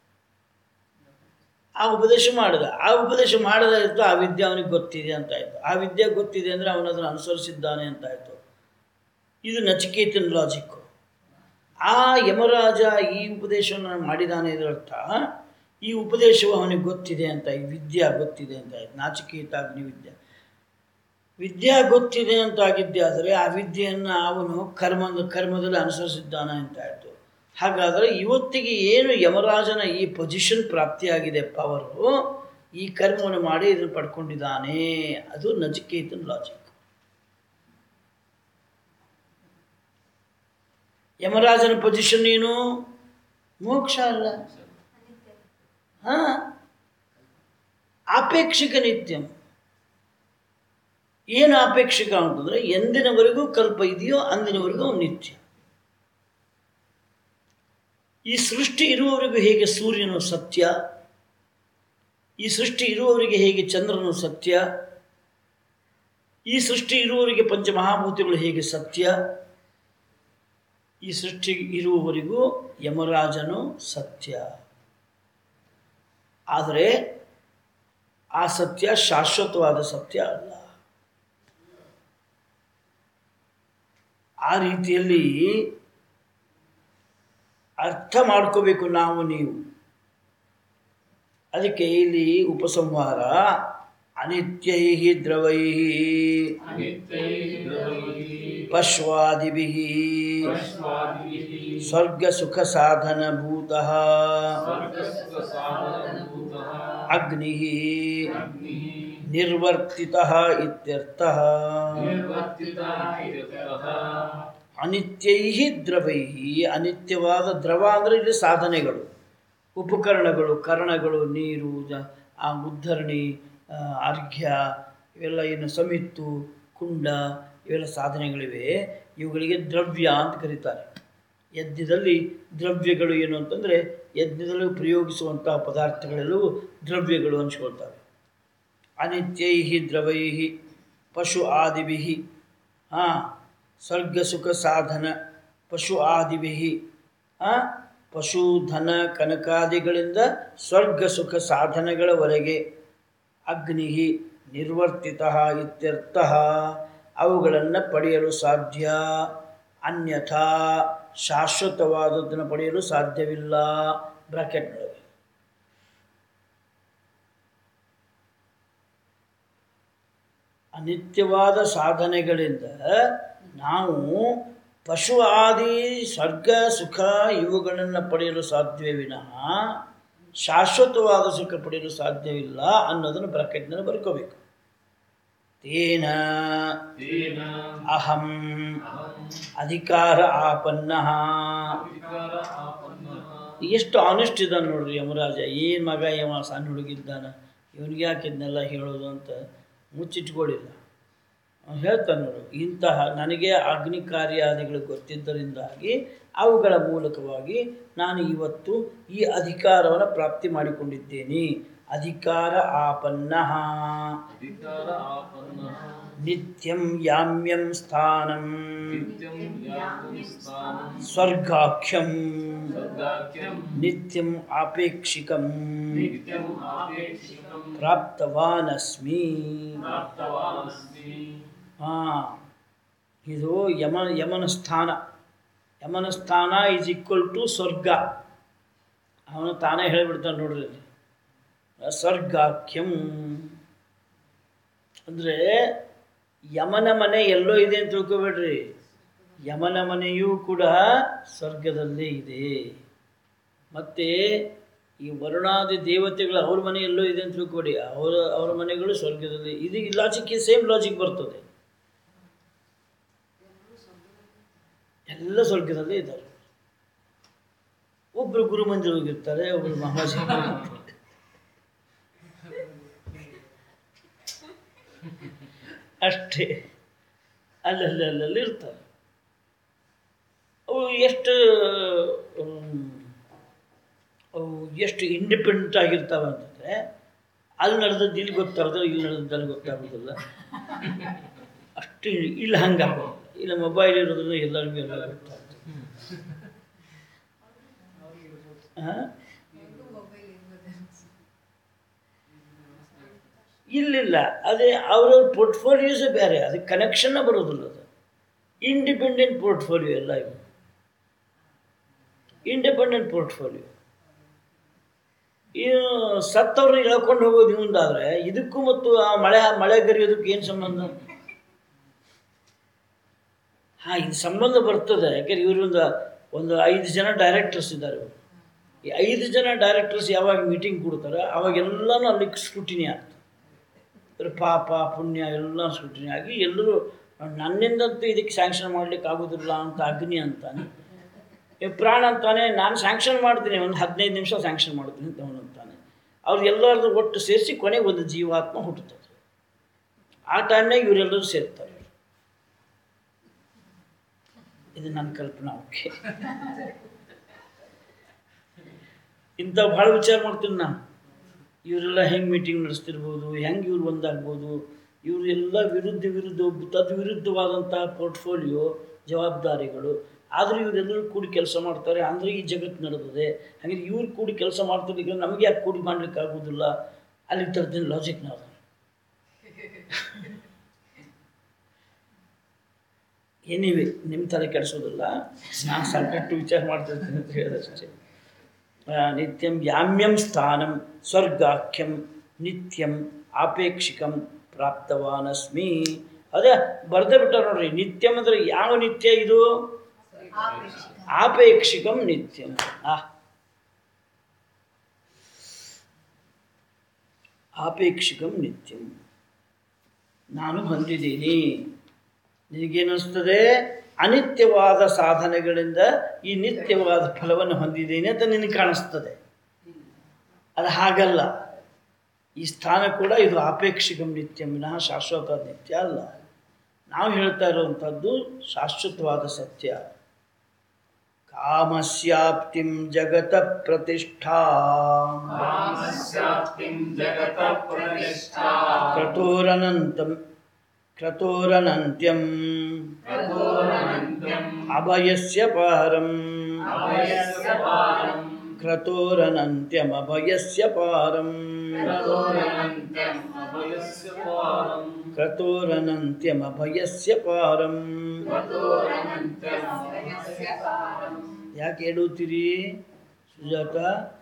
ಆ ಉಪದೇಶ ಮಾಡಿದ ಆ ಉಪದೇಶ ಮಾಡದ ಇತ್ತು ಆ ವಿದ್ಯೆ ಅವನಿಗೆ ಗೊತ್ತಿದೆ ಅಂತ ಆಯಿತು ಆ ವಿದ್ಯೆ ಗೊತ್ತಿದೆ ಅಂದರೆ ಅವನು ಅದನ್ನು ಅನುಸರಿಸಿದ್ದಾನೆ ಅಂತ ಆಯಿತು ಇದು ನಚಿಕೇತನ ಲಾಜಿಕ್ಕು ಆ ಯಮರಾಜ ಈ ಉಪದೇಶವನ್ನು ಮಾಡಿದ್ದಾನೆ ಇದರರ್ಥ ಈ ಉಪದೇಶವು ಅವನಿಗೆ ಗೊತ್ತಿದೆ ಅಂತ ಈ ವಿದ್ಯಾ ಗೊತ್ತಿದೆ ಅಂತ ಆಯ್ತು ನಾಚಿಕೇತ ಅಗ್ನಿ ವಿದ್ಯೆ ವಿದ್ಯಾ ಗೊತ್ತಿದೆ ಅಂತ ಆಗಿದ್ದೆ ಆದರೆ ಆ ವಿದ್ಯೆಯನ್ನು ಅವನು ಕರ್ಮದ ಕರ್ಮದಲ್ಲಿ ಅನುಸರಿಸಿದ್ದಾನೆ ಅಂತ ಆಯಿತು ಹಾಗಾದರೆ ಇವತ್ತಿಗೆ ಏನು ಯಮರಾಜನ ಈ ಪೊಸಿಷನ್ ಪ್ರಾಪ್ತಿಯಾಗಿದೆ ಪವರು ಈ ಕರ್ಮವನ್ನು ಮಾಡಿ ಇದನ್ನು ಪಡ್ಕೊಂಡಿದ್ದಾನೆ ಅದು ನಚಿಕೇತನ ಲಾಜಿಕ್ ಯಮರಾಜನ ಪೊಸಿಷನ್ ಏನು ಮೋಕ್ಷ ಅಲ್ಲ ಹಾ ಆಪೇಕ್ಷಿಕ ನಿತ್ಯಂ ಏನು ಆಪೇಕ್ಷಿಕ ಅಂತಂದರೆ ಎಂದಿನವರೆಗೂ ಕಲ್ಪ ಇದೆಯೋ ಅಂದಿನವರೆಗೂ ಅವ್ನು ನಿತ್ಯ ಈ ಸೃಷ್ಟಿ ಇರುವವರೆಗೂ ಹೇಗೆ ಸೂರ್ಯನು ಸತ್ಯ ಈ ಸೃಷ್ಟಿ ಇರುವವರಿಗೆ ಹೇಗೆ ಚಂದ್ರನು ಸತ್ಯ ಈ ಸೃಷ್ಟಿ ಇರುವವರಿಗೆ ಪಂಚಮಹಾಭೂತಗಳು ಹೇಗೆ ಸತ್ಯ ಈ ಸೃಷ್ಟಿ ಇರುವವರೆಗೂ ಯಮರಾಜನು ಸತ್ಯ ಆದರೆ ಆ ಸತ್ಯ ಶಾಶ್ವತವಾದ ಸತ್ಯ ಅಲ್ಲ ಆ ರೀತಿಯಲ್ಲಿ ಅರ್ಥ ಮಾಡ್ಕೋಬೇಕು ನಾವು ನೀವು ಅದಕ್ಕೆ ಇಲ್ಲಿ ಉಪಸಂಹಾರ ಅನಿತ್ಯೈ ದ್ರವೈ अनित्यैः द्रवैः ಪಶ್ವಾದಿಭಿಃ पश्वादिभिः ಸ್ವರ್ಗ ಸುಖ ಸಾಧನಭೂತ स्वर्गस्वसाधनभूतः ಅಗ್ನಿ अग्निः ನಿರ್ವರ್ತಿತ ಇತ್ಯರ್ಥ निर्वर्तितः इत्यर्थः ಅನಿತ್ಯೈ ದ್ರವೈ ಅನಿತ್ಯವಾದ ದ್ರವ ಅಂದರೆ ಇಲ್ಲಿ ಸಾಧನೆಗಳು ಉಪಕರಣಗಳು ಕರಣಗಳು ನೀರು ಜ- ಆ ಉದ್ಧರಣಿ ಆ, ಅರ್ಘ್ಯ ಇವೆಲ್ಲ ಏನು ಸಮಿತ್ತು ಕುಂಡ ಇವೆಲ್ಲ ಸಾಧನೆಗಳಿವೆ ಇವುಗಳಿಗೆ ದ್ರವ್ಯ ಅಂತ ಕರೀತಾರೆ ಯಜ್ಞದಲ್ಲಿ ದ್ರವ್ಯಗಳು ಏನು ಅಂತಂದರೆ ಯಜ್ಞದಲ್ಲಿ ಪ್ರಯೋಗಿಸುವಂತಹ ಪದಾರ್ಥಗಳೆಲ್ಲವೂ ದ್ರವ್ಯಗಳು ಅನಿಸ್ಕೊಳ್ತವೆ ಅನಿತ್ಯೈ ದ್ರವೈ ಪಶು ಆದಿಭಿ ಹಾಂ ಸ್ವರ್ಗ ಸುಖ ಸಾಧನ ಪಶು ಆದಿಭಿ ಹಾಂ ಪಶು ಧನ ಕನಕಾದಿಗಳಿಂದ ಸ್ವರ್ಗ ಸುಖ ಸಾಧನಗಳವರೆಗೆ ಅಗ್ನಿ ನಿರ್ವರ್ತಿತ ಇತ್ಯರ್ಥ ಅವುಗಳನ್ನು ಪಡೆಯಲು ಸಾಧ್ಯ ಅನ್ಯಥಾ ಶಾಶ್ವತವಾದದ್ದನ್ನು ಪಡೆಯಲು ಸಾಧ್ಯವಿಲ್ಲ ಬ್ರಾಕೆಟ್ನೊಳಗೆ ಅನಿತ್ಯವಾದ ಸಾಧನೆಗಳಿಂದ ನಾವು ಪಶು ಆದಿ ಸ್ವರ್ಗ ಸುಖ ಇವುಗಳನ್ನು ಪಡೆಯಲು ಸಾಧ್ಯವೇ ವಿನಃ ಶಾಶ್ವತವಾದ ಸುಖ ಪಡೆಯಲು ಸಾಧ್ಯವಿಲ್ಲ ಅನ್ನೋದನ್ನು ಬ್ರಾಕೆಟ್ನಲ್ಲಿ ಬರ್ಕೋಬೇಕು ತೇನ तेन ಅಹಂ अहम् ಅಧಿಕಾರ ಆಪನ್ನ अधिकार आपन्नः ಎಷ್ಟು ಆನೆಸ್ಟ್ ಇದ್ದಾನೆ ನೋಡ್ರಿ ಯಮರಾಜ ಏನು ಮಗ ಯಮ ಸಣ್ಣ ಹುಡುಗಿದ್ದಾನ ಇವನಿಗೆ ಯಾಕೆ ಇದನ್ನೆಲ್ಲ ಹೇಳೋದು ಅಂತ ಮುಚ್ಚಿಟ್ಕೊಳ್ಳಿಲ್ಲ ಅವ್ನು ಹೇಳ್ತಾನೆ ನೋಡು ಇಂತಹ ನನಗೆ ಅಗ್ನಿ ಕಾರ್ಯಾದಿಗಳು ಗೊತ್ತಿದ್ದರಿಂದಾಗಿ ಅವುಗಳ ಮೂಲಕವಾಗಿ ನಾನು ಇವತ್ತು ಈ ಅಧಿಕಾರವನ್ನು ಪ್ರಾಪ್ತಿ ಮಾಡಿಕೊಂಡಿದ್ದೇನೆ ಅಧಿಕಾರ ಆಪನ್ನ अधिकार आपन्नः ನಿತ್ಯಂ ಯಾಮ್ಯಂ ಸ್ಥಾನಂ नित्यं यामि स्थानं ಸ್ವರ್ಗಾಖ್ಯಂ स्वर्गाख्यं ನಿತ್ಯಂ ಆಪೇಕ್ಷಿಕಂ नित्यम् आपेक्षिकं ಪ್ರಾಪ್ತವಾನಸ್ಮಿ प्राप्तवानस्मि ಹಾಂ ಇದು ಯಮ ಯಮನ ಸ್ಥಾನ ಯಮನ ಸ್ಥಾನ ಈಸ್ ಈಕ್ವಲ್ ಟು ಸ್ವರ್ಗ ಅವನು ತಾನೇ ಹೇಳಿಬಿಡ್ತಾನೆ ನೋಡ್ರಿ ಅಲ್ಲಿ ಸ್ವರ್ಗಾಖ್ಯಂ ಅಂದರೆ ಯಮನ ಮನೆ ಎಲ್ಲೋ ಇದೆ ಅಂತ ತಿಳ್ಕೊಬೇಡ್ರಿ ಯಮನ ಮನೆಯೂ ಕೂಡ ಸ್ವರ್ಗದಲ್ಲೇ ಇದೆ ಮತ್ತು ಈ ವರುಣಾದಿ ದೇವತೆಗಳು ಅವ್ರ ಮನೆ ಎಲ್ಲೋ ಇದೆ ಅಂತ ತಿಳ್ಕೊಡಿ ಅವರ ಅವರ ಮನೆಗಳು ಸ್ವರ್ಗದಲ್ಲಿ ಇದು ಲಾಜಿಕ್ ಸೇಮ್ ಲಾಜಿಕ್ ಬರ್ತದೆ ಎಲ್ಲ ಸ್ವರ್ಗದಲ್ಲೇ ಇದ್ದಾರೆ ಒಬ್ಬರು ಗುರು ಮಂದಿರ ಹೋಗಿರ್ತಾರೆ ಒಬ್ಬರು ಮಹಾಜಿ ಹೋಗಿರ್ತಾರೆ. ಅಷ್ಟೇ ಅಲ್ಲಲ್ಲಿ ಅಲ್ಲಲ್ಲಿ ಇರ್ತಾರೆ ಅವು ಎಷ್ಟು ಹ್ಮ್, ಅವು ಎಷ್ಟು ಇಂಡಿಪೆಂಡೆಂಟ್ ಆಗಿರ್ತಾವೆ ಅಂತಂದರೆ ಅಲ್ಲಿ ನಡೆದದ್ದು ಇಲ್ಲಿ ಗೊತ್ತಾಗೋದು ಇಲ್ಲಿ ನಡೆದದ್ದು ಅಲ್ಲಿ ಗೊತ್ತಾಗೋದಿಲ್ಲ ಅಷ್ಟು ಇಲ್ಲಿ ಹಂಗಾಗೋದಿಲ್ಲ ಇಲ್ಲ ಮೊಬೈಲ್ ಇರೋದ್ರಿಂದ ಎಲ್ಲರಿಗೂ ಎಲ್ಲ ಗೊತ್ತಾಗ್ತದೆ ಹಾಂ ಇಲ್ಲಿಲ್ಲ ಅದೇ ಅವ್ರವ್ರ ಪೋರ್ಟ್ಫೋಲಿಯೋಸೇ ಬೇರೆ ಅದಕ್ಕೆ ಕನೆಕ್ಷನ್ನ ಬರೋದಿಲ್ಲ ಅದು ಇಂಡಿಪೆಂಡೆಂಟ್ ಪೋರ್ಟ್ಫೋಲಿಯೋ ಎಲ್ಲ ಇವು ಇಂಡಿಪೆಂಡೆಂಟ್ ಪೋರ್ಟ್ಫೋಲಿಯೋ ಇನ್ನು ಸತ್ತವ್ರನ್ನ ಎಳ್ಕೊಂಡು ಹೋಗೋದು ಇವಂದಾದರೆ ಇದಕ್ಕೂ ಮತ್ತು ಆ ಮಳೆ ಮಳೆ ಗರಿಯೋದಕ್ಕೆ ಏನು ಸಂಬಂಧ ಹಾಂ ಇದು ಸಂಬಂಧ ಬರ್ತದೆ ಯಾಕೆಂದ್ರೆ ಇವರೊಂದು ಒಂದು ಐದು ಜನ ಡೈರೆಕ್ಟರ್ಸ್ ಇದ್ದಾರೆ ಇವ್ರು. ಈ ಐದು ಜನ ಡೈರೆಕ್ಟರ್ಸ್ ಯಾವಾಗ ಮೀಟಿಂಗ್ ಕೊಡ್ತಾರೆ ಅವಾಗೆಲ್ಲನೂ ಅಲ್ಲಿ ಸ್ಕ್ರೂಟಿನಿ ಆಗ್ತದೆ ಇದ್ರ ಪಾಪ ಪುಣ್ಯ ಎಲ್ಲ ಸ್ಕ್ರೂಟಿನಿ ಆಗಿ ಎಲ್ಲರೂ ನನ್ನಿಂದಂತೂ ಇದಕ್ಕೆ ಸ್ಯಾಂಕ್ಷನ್ ಮಾಡ್ಲಿಕ್ಕೆ ಆಗೋದಿಲ್ಲ ಅಂತ ಅಗ್ನಿ ಅಂತಾನೆ ಈ ಪ್ರಾಣ ಅಂತಾನೆ ನಾನು ಸ್ಯಾಂಕ್ಷನ್ ಮಾಡ್ತೀನಿ ಒಂದು ಹದಿನೈದು ನಿಮಿಷ ಸ್ಯಾಂಕ್ಷನ್ ಮಾಡ್ತೀನಿ ಅಂತ ಅವನು ಅಂತಾನೆ ಅವ್ರು ಎಲ್ಲರದ್ದು ಒಟ್ಟು ಸೇರಿಸಿ ಕೊನೆಗೆ ಒಂದು ಜೀವಾತ್ಮ ಹುಟ್ಟುತ್ತದೆ ಆ ಟೈಮ್ನಾಗ ಇವರೆಲ್ಲರೂ ಸೇರ್ತಾರೆ ಇದು ನನ್ನ ಕಲ್ಪನಾ ಓಕೆ ಇಂಥ ಭಾಳ ವಿಚಾರ ಮಾಡ್ತೀನಿ ನಾನು ಇವರೆಲ್ಲ ಹೆಂಗೆ ಮೀಟಿಂಗ್ ನಡೆಸ್ತಿರ್ಬೋದು ಹೆಂಗೆ ಇವ್ರು ಒಂದಾಗ್ಬೋದು ಇವರು ಎಲ್ಲ ವಿರುದ್ಧ ವಿರುದ್ಧ ತದ್ವಿರುದ್ಧವಾದಂತಹ ಪೋರ್ಟ್ಫೋಲಿಯೋ ಜವಾಬ್ದಾರಿಗಳು ಆದರೂ ಇವರೆಲ್ಲರೂ ಕೂಡಿ ಕೆಲಸ ಮಾಡ್ತಾರೆ ಅಂದರೆ ಈ ಜಗತ್ತು ನಡೆದಿದೆ ಹಾಗೆ ಇವ್ರು ಕೂಡಿ ಕೆಲಸ ಮಾಡ್ತಿರ್ಲಿಕ್ಕೆ ನಮಗೆ ಯಾಕೆ ಕೂಡಿ ಮಾಡ್ಲಿಕ್ಕೆ ಆಗೋದಿಲ್ಲ ಅಲ್ಲಿ ತರ್ತೀನಿ ಲಾಜಿಕ್ ನಾವು ಏನಿವೆ ನಿಮ್ಮ ತಲೆ ಕೆಡಿಸೋದಿಲ್ಲ ನಾನು ಸಾಕಷ್ಟು ವಿಚಾರ ಮಾಡ್ತಿರ್ತೀನಿ ಅಂತ ಹೇಳೋದಷ್ಟೇ ಆ, ನಿತ್ಯಂ ಯಾಮ್ಯಂ ಸ್ಥಾನಂ ಸ್ವರ್ಗಾಖ್ಯಂ ನಿತ್ಯಂ ಆಪೇಕ್ಷಿಕಂ ಪ್ರಾಪ್ತವಾನಸ್ಮಿ ಅದೇ ಬರ್ದೇ ಬಿಟ್ಟ ನೋಡ್ರಿ ನಿತ್ಯಂ ಅಂದ್ರೆ ಯಾವ ನಿತ್ಯ ಇದು ಆಪೇಕ್ಷಿಕಂ ನಿತ್ಯಂ ಆ ಆಪೇಕ್ಷಿಕಂ ನಿತ್ಯಂ ನಾನು ಬಂದಿದ್ದೀನಿ ನಿನಗೇನಿಸ್ತದೆ ಅನಿತ್ಯವಾದ ಸಾಧನೆಗಳಿಂದ ಈ ನಿತ್ಯವಾದ ಫಲವನ್ನು ಹೊಂದಿದ್ದೀನಿ ಅಂತ ನಿನಗೆ ಕಾಣಿಸ್ತದೆ ಅದು ಹಾಗಲ್ಲ ಈ ಸ್ಥಾನ ಕೂಡ ಇದು ಆಪೇಕ್ಷಿಕಂ ನಿತ್ಯಂ ವಿನಃ ಶಾಶ್ವತ ನಿತ್ಯ ಅಲ್ಲ ನಾವು ಹೇಳ್ತಾ ಇರುವಂಥದ್ದು ಶಾಶ್ವತವಾದ ಸತ್ಯ ಕಾಮಸ್ಯಾಪ್ತಿಂ ಜಗತ ಪ್ರತಿಷ್ಠಾ कामस्याप्तिं जगतः प्रतिष्ठा ಕ್ರತೋರನಂತಂ ಕ್ರತೋರನಂತ್ಯಂ कठोरनन्त्यम् ಅಭಯಸ್ಯ ಪಾರಂ अभयस्य पारम् ಕ್ರತೋರನಂತ್ಯಮಭಯಸ್ಯ ಪಾರಂ कठोरनन्त्यम् अभयस्य पारम् ಕ್ರತೋರನಂತ್ಯಮಭಯಸ್ಯ ಪಾರಂ कठोरनन्त्यम् अभयस्य पारम् ಯಾಕೆ ಹೇಳುತ್ತೀರಿ ಸುಜಾತ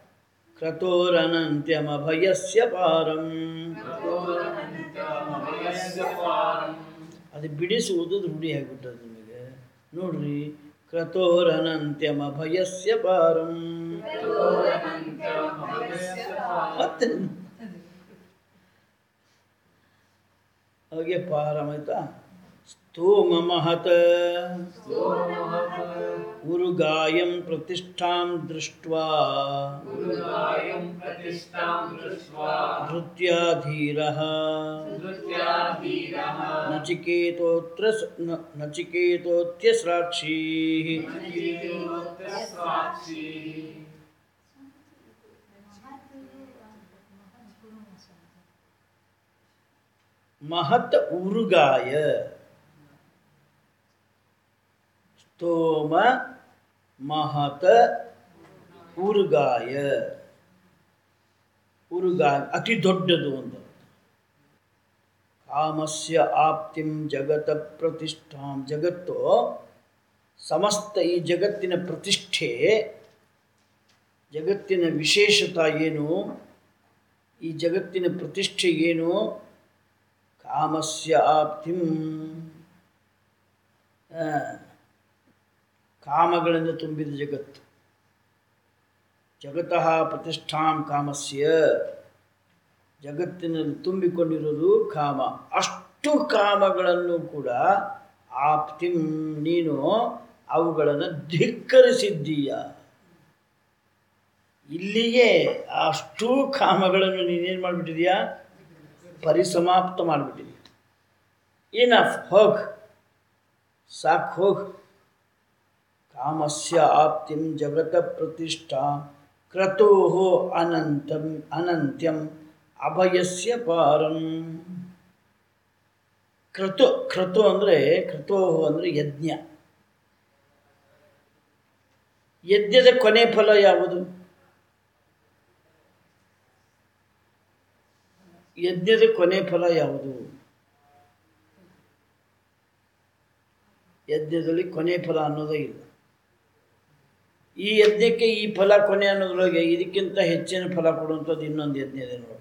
ಕ್ರತೋರನಂತ್ಯಮಭಯಸ್ಯ ಪಾರಂ कठोरनन्त्यम् अभयस्य पारम् ಅದು ಬಿಡಿಸುವುದು ರೂಢಿ ಆಗಿಬಿಟ್ಟದು ನಿಮಗೆ ನೋಡ್ರಿ ಕ್ರತೋರನಂತ್ಯಮಭಯಸ್ಯ ಪಾರಂ कठोरनन्त्यम् अभयस्य पारम् ಮತ್ತೆ ಹಾಗೆ ಪಾರಂ ಆಯ್ತಾ ಸ್ತೋಮ ಮಹತ್ ಉರುಗಾಯಂ ಪ್ರತಿಷ್ಠಾಂ ದೃಷ್ಟ್ವಾ गुरुगायं प्रतिष्ठां दृष्ट्वा ಧೃತ್ಯಾಧೀರಃ धृत्याधीरः ನಚಿಕೇತೋತ್ರ ನ- ನಚಿಕೇತೋತ್ಯಸ್ರಾಕ್ಷೀ साक्षी ಮಹತ್ ಉರುಗಾಯ ಸ್ತೋಮ ಮಹತ ಉರುಗಾಯ ಉರುಗಾಯ ಅತಿ ದೊಡ್ಡದು ಅಂತ ಕಾಮಸ್ಯ ಆಪ್ತಿಂ ಜಗತ ಪ್ರತಿಷ್ಠಾಂ ಜಗತ್ತು ಸಮಸ್ತ ಈ ಜಗತ್ತಿನ ಪ್ರತಿಷ್ಠೆ ಜಗತ್ತಿನ ವಿಶೇಷತ ಏನು ಈ ಜಗತ್ತಿನ ಪ್ರತಿಷ್ಠೆ ಏನು ಕಾಮಸ್ಯ ಆಪ್ತಿಂ ಆ, ಕಾಮಗಳಿಂದ ತುಂಬಿದ ಜಗತ್ತು ಜಗತಃ ಪ್ರತಿಷ್ಠಾಂ ಕಾಮಸ್ಯ ಜಗತ್ತಿನಲ್ಲಿ ತುಂಬಿಕೊಂಡಿರೋದು ಕಾಮ ಅಷ್ಟು ಕಾಮಗಳನ್ನು ಕೂಡ ಆಪ್ತಿಂ ನೀನು ಅವುಗಳನ್ನು ಧಿಕ್ಕರಿಸಿದ್ದೀಯ ಇಲ್ಲಿಗೆ ಅಷ್ಟು ಕಾಮಗಳನ್ನು ನೀನೇನು ಮಾಡಿಬಿಟ್ಟಿದೀಯಾ ಪರಿಸಮಾಪ್ತ ಮಾಡಿಬಿಟ್ಟಿದೀಯ ಇನಫ್ ಹೋಗ್ ಸಾಕು ಹೋಗ್ ಕಾಮಸ್ಯ ಆಪ್ತಿಂ ಜಗತ ಪ್ರತಿಷ್ಠಾ ಕ್ರತೋ ಅನಂತಂ ಅನಂತ್ಯಂ ಅಭಯಸ್ಯ ಪಾರಂ ಕ್ರತು ಕ್ರತು ಅಂದರೆ ಕ್ರತೋ ಅಂದರೆ ಯಜ್ಞ ಯಜ್ಞದ ಕೊನೆ ಫಲ ಯಾವುದು ಯಜ್ಞದ ಕೊನೆ ಫಲ ಯಾವುದು ಯಜ್ಞದಲ್ಲಿ ಕೊನೆ ಫಲ ಅನ್ನೋದೇ ಇಲ್ಲ ಈ ಯಜ್ಞಕ್ಕೆ ಈ ಫಲ ಕೊನೆ ಅನ್ನೋದ್ರೊಳಗೆ ಇದಕ್ಕಿಂತ ಹೆಚ್ಚಿನ ಫಲ ಕೊಡುವಂಥದ್ದು ಇನ್ನೊಂದು ಯಜ್ಞ ಇದೆ ನೋಡೋಣ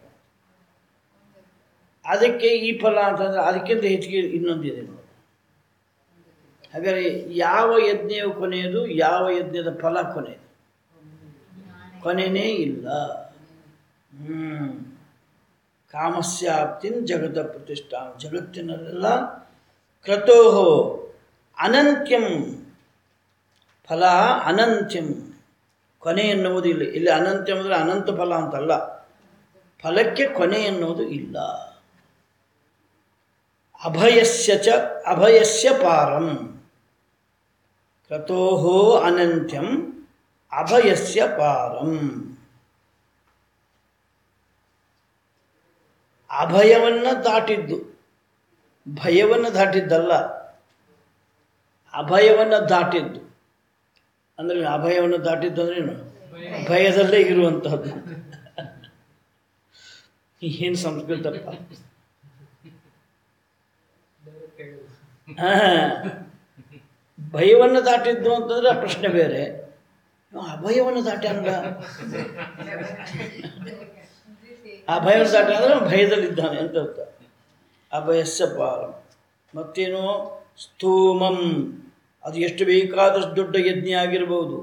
ಅದಕ್ಕೆ ಈ ಫಲ ಅಂತಂದ್ರೆ ಅದಕ್ಕಿಂತ ಹೆಚ್ಚಿಗೆ ಇನ್ನೊಂದಿದೆ ನೋಡಿ ಹಾಗಾದರೆ ಯಾವ ಯಜ್ಞವು ಕೊನೆಯದು ಯಾವ ಯಜ್ಞದ ಫಲ ಕೊನೆಯದು ಕೊನೆಯೇ ಇಲ್ಲ ಹ್ಮ್ ಕಾಮಸ್ಯಾಪ್ತಿನ್ ಜಗದ ಪ್ರತಿಷ್ಠಾ ಜಗತ್ತಿನಲ್ಲೆಲ್ಲ ಕ್ರತೋ ಅನಂತ್ಯಂ ಫಲ ಅನಂತ್ಯಂ ಕೊನೆ ಎನ್ನುವುದು ಇಲ್ಲ ಇಲ್ಲಿ ಅನಂತ್ಯಂ ಅಂದರೆ ಅನಂತ ಫಲ ಅಂತಲ್ಲ ಫಲಕ್ಕೆ ಕೊನೆ ಎನ್ನುವುದು ಇಲ್ಲ ಅಭಯಸ್ಯ ಚ ಅಭಯಸ್ಯ ಪಾರಂ ಕ್ರತೋ ಅನಂತ್ಯಂ ಅಭಯಸ್ಯ ಪಾರಂ ಅಭಯವನ್ನು ದಾಟಿದ್ದು ಭಯವನ್ನು ದಾಟಿದ್ದಲ್ಲ ಅಭಯವನ್ನು ದಾಟಿದ್ದು ಅಂದರೆ ಅಭಯವನ್ನು ದಾಟಿದ್ದು ಅಂದ್ರೇನು ಭಯದಲ್ಲೇ ಇರುವಂತಹದ್ದು ಏನು ಸಂಸ್ಕೃತಪ್ಪ ಹಾ. ಭಯವನ್ನು ದಾಟಿದ್ದು ಅಂತಂದ್ರೆ ಆ ಪ್ರಶ್ನೆ ಬೇರೆ ಇವ ಅಭಯವನ್ನು ದಾಟಿ ಹಂಗ ಆ ಭಯವನ್ನು ದಾಟಿ ಅಂದ್ರೆ ಅವ್ನು ಭಯದಲ್ಲಿದ್ದಾನೆ ಅಂತ ಅರ್ಥ ಅಭಯಸ್ಯ ಪಾರ ಮತ್ತೇನು ಸ್ಥೂಮಂ ಅದು ಎಷ್ಟು ಬೇಕಾದಷ್ಟು ದೊಡ್ಡ ಯಜ್ಞ ಆಗಿರ್ಬೋದು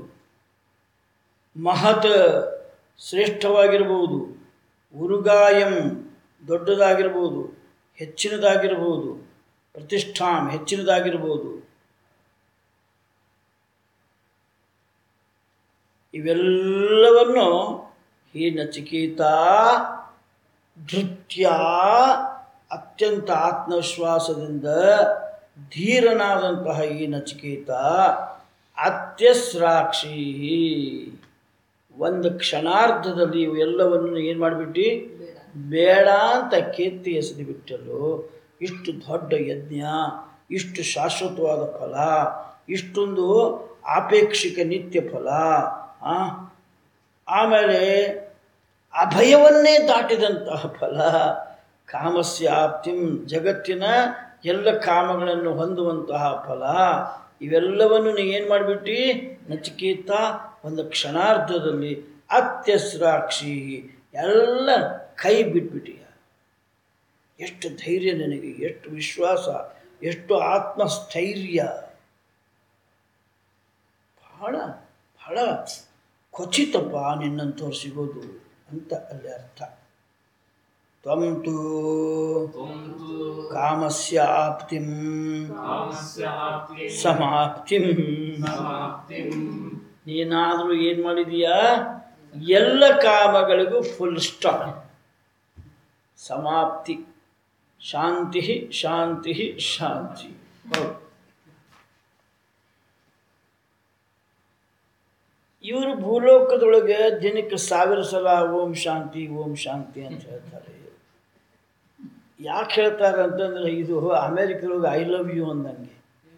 ಮಹತ್ ಶ್ರೇಷ್ಠವಾಗಿರ್ಬೋದು ಉರುಗಾಯಂ ದೊಡ್ಡದಾಗಿರ್ಬೋದು ಹೆಚ್ಚಿನದಾಗಿರ್ಬೋದು ಪ್ರತಿಷ್ಠಾಂ ಹೆಚ್ಚಿನದಾಗಿರ್ಬೋದು ಇವೆಲ್ಲವನ್ನು ಈ ನಚಿಕೇತ ಧೃತ್ಯ ಅತ್ಯಂತ ಆತ್ಮವಿಶ್ವಾಸದಿಂದ ಧೀರನಾದಂತಹ ಈ ನಚಿಕೇತ ಅತ್ಯಸ್ರಾಕ್ಷಿ ಒಂದು ಕ್ಷಣಾರ್ಧದಲ್ಲಿ ಇವೆಲ್ಲವನ್ನು ಏನು ಮಾಡಿಬಿಟ್ಟು ಬೇಡ ಅಂತ ಕೆತ್ತಿ ಎಸೆದು ಬಿಟ್ಟಲು ಇಷ್ಟು ದೊಡ್ಡ ಯಜ್ಞ ಇಷ್ಟು ಶಾಶ್ವತವಾದ ಫಲ ಇಷ್ಟೊಂದು ಆಪೇಕ್ಷಿಕ ನಿತ್ಯ ಫಲ ಆ? ಆಮೇಲೆ ಅಭಯವನ್ನೇ ದಾಟಿದಂತಹ ಫಲ ಕಾಮಸ್ಯಾಪ್ತಿಂ ಜಗತ್ತಿನ ಎಲ್ಲ ಕಾಮಗಳನ್ನು ಹೊಂದುವಂತಹ ಫಲ ಇವೆಲ್ಲವನ್ನು ನೀ ಏನು ಮಾಡಿಬಿಟ್ಟು ನಚಿಕೇತ ಒಂದು ಕ್ಷಣಾರ್ಧದಲ್ಲಿ ಅತ್ಯಸ್ರಾಕ್ಷಿ ಎಲ್ಲ ಕೈ ಬಿಟ್ಬಿಟ್ಟಿಯ ಎಷ್ಟು ಧೈರ್ಯ ನನಗೆ ಎಷ್ಟು ವಿಶ್ವಾಸ ಎಷ್ಟು ಆತ್ಮಸ್ಥೈರ್ಯ ಬಹಳ ಬಹಳ ಖಚಿತಪ್ಪ ನಿನ್ನಂಥವ್ರು ಸಿಗೋದು ಅಂತ ಅಲ್ಲಿ ಅರ್ಥ ತ್ವಂ ತು त्वं तु ಕಾಮಸ್ಯ ಆಪ್ತಿಂ कामस्य आप्तिं ಸಮಾಪ್ತಿಂ समाप्तिं ನೀನಾದರೂ ಏನು ಮಾಡಿದೀಯಾ ಎಲ್ಲ ಕಾಮಗಳಿಗೂ ಫುಲ್ ಸ್ಟಾಪ್ ಸಮಾಪ್ತಿ ಶಾಂತಿ ಶಾಂತಿ ಶಾಂತಿ ಹೌದು ಇವರು ಭೂಲೋಕದೊಳಗೆ ದಿನಕ್ಕೆ ಸಾವಿರ ಸಲ ಓಂ ಶಾಂತಿ ಓಂ ಶಾಂತಿ ಅಂತ ಹೇಳ್ತಾರೆ ಯಾಕೆ ಹೇಳ್ತಾರೆ ಅಂತಂದ್ರೆ ಇದು ಅಮೇರಿಕದೊಳಗೆ ಐ ಲವ್ ಯು ಅಂದಂಗೆ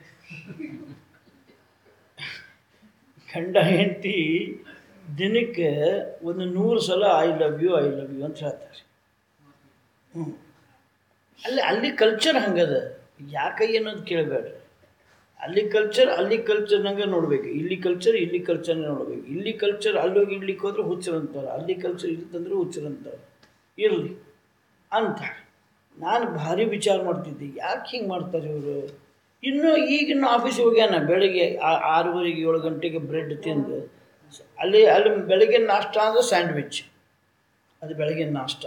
ಗಂಡ ಹೆಂಡತಿ ದಿನಕ್ಕೆ ಒಂದು ನೂರು ಸಲ I love you I love you ಅಂತ ಹೇಳ್ತಾರೆ ಹ್ಞೂ ಅಲ್ಲಿ ಅಲ್ಲಿ ಕಲ್ಚರ್ ಹಂಗದ ಯಾಕೆ ಅನ್ನೋದು ಕೇಳಬೇಡ್ರಿ ಅಲ್ಲಿ ಕಲ್ಚರ್ ಅಲ್ಲಿ ಕಲ್ಚರ್ನಂಗೆ ನೋಡ್ಬೇಕು ಇಲ್ಲಿ ಕಲ್ಚರ್ ಇಲ್ಲಿ ಕಲ್ಚರ್ನ ನೋಡ್ಬೇಕು ಇಲ್ಲಿ ಕಲ್ಚರ್ ಅಲ್ಲೋಗಿ ಇಡ್ಲಿಕ್ಕೆ ಹೋದ್ರೆ ಹುಚ್ಚರಂತಾರೆ ಅಲ್ಲಿ ಕಲ್ಚರ್ ಇಲ್ಲಿ ತಂದ್ರೆ ಹುಚ್ಚರಂತಾರೆ ಇರಲಿ ಅಂತಾರೆ ನಾನು ಭಾರಿ ವಿಚಾರ ಮಾಡ್ತಿದ್ದೆ ಯಾಕೆ ಹಿಂಗೆ ಮಾಡ್ತಾರೆ ಇವರು ಇನ್ನೂ ಈಗಿನ್ನು ಆಫೀಸಿಗೆ ಹೋಗ್ಯಾನ ಬೆಳಿಗ್ಗೆ ಆ- ಆರೂವರೆಗೆ ಏಳು ಗಂಟೆಗೆ ಬ್ರೆಡ್ ತಿಂದು ಅಲ್ಲಿ ಅಲ್ಲಿ ಬೆಳಗ್ಗೆ ನಾಷ್ಟ ಅಂದ್ರೆ ಸ್ಯಾಂಡ್ವಿಚ್ ಅದು ಬೆಳಗ್ಗೆ ನಾಷ್ಟ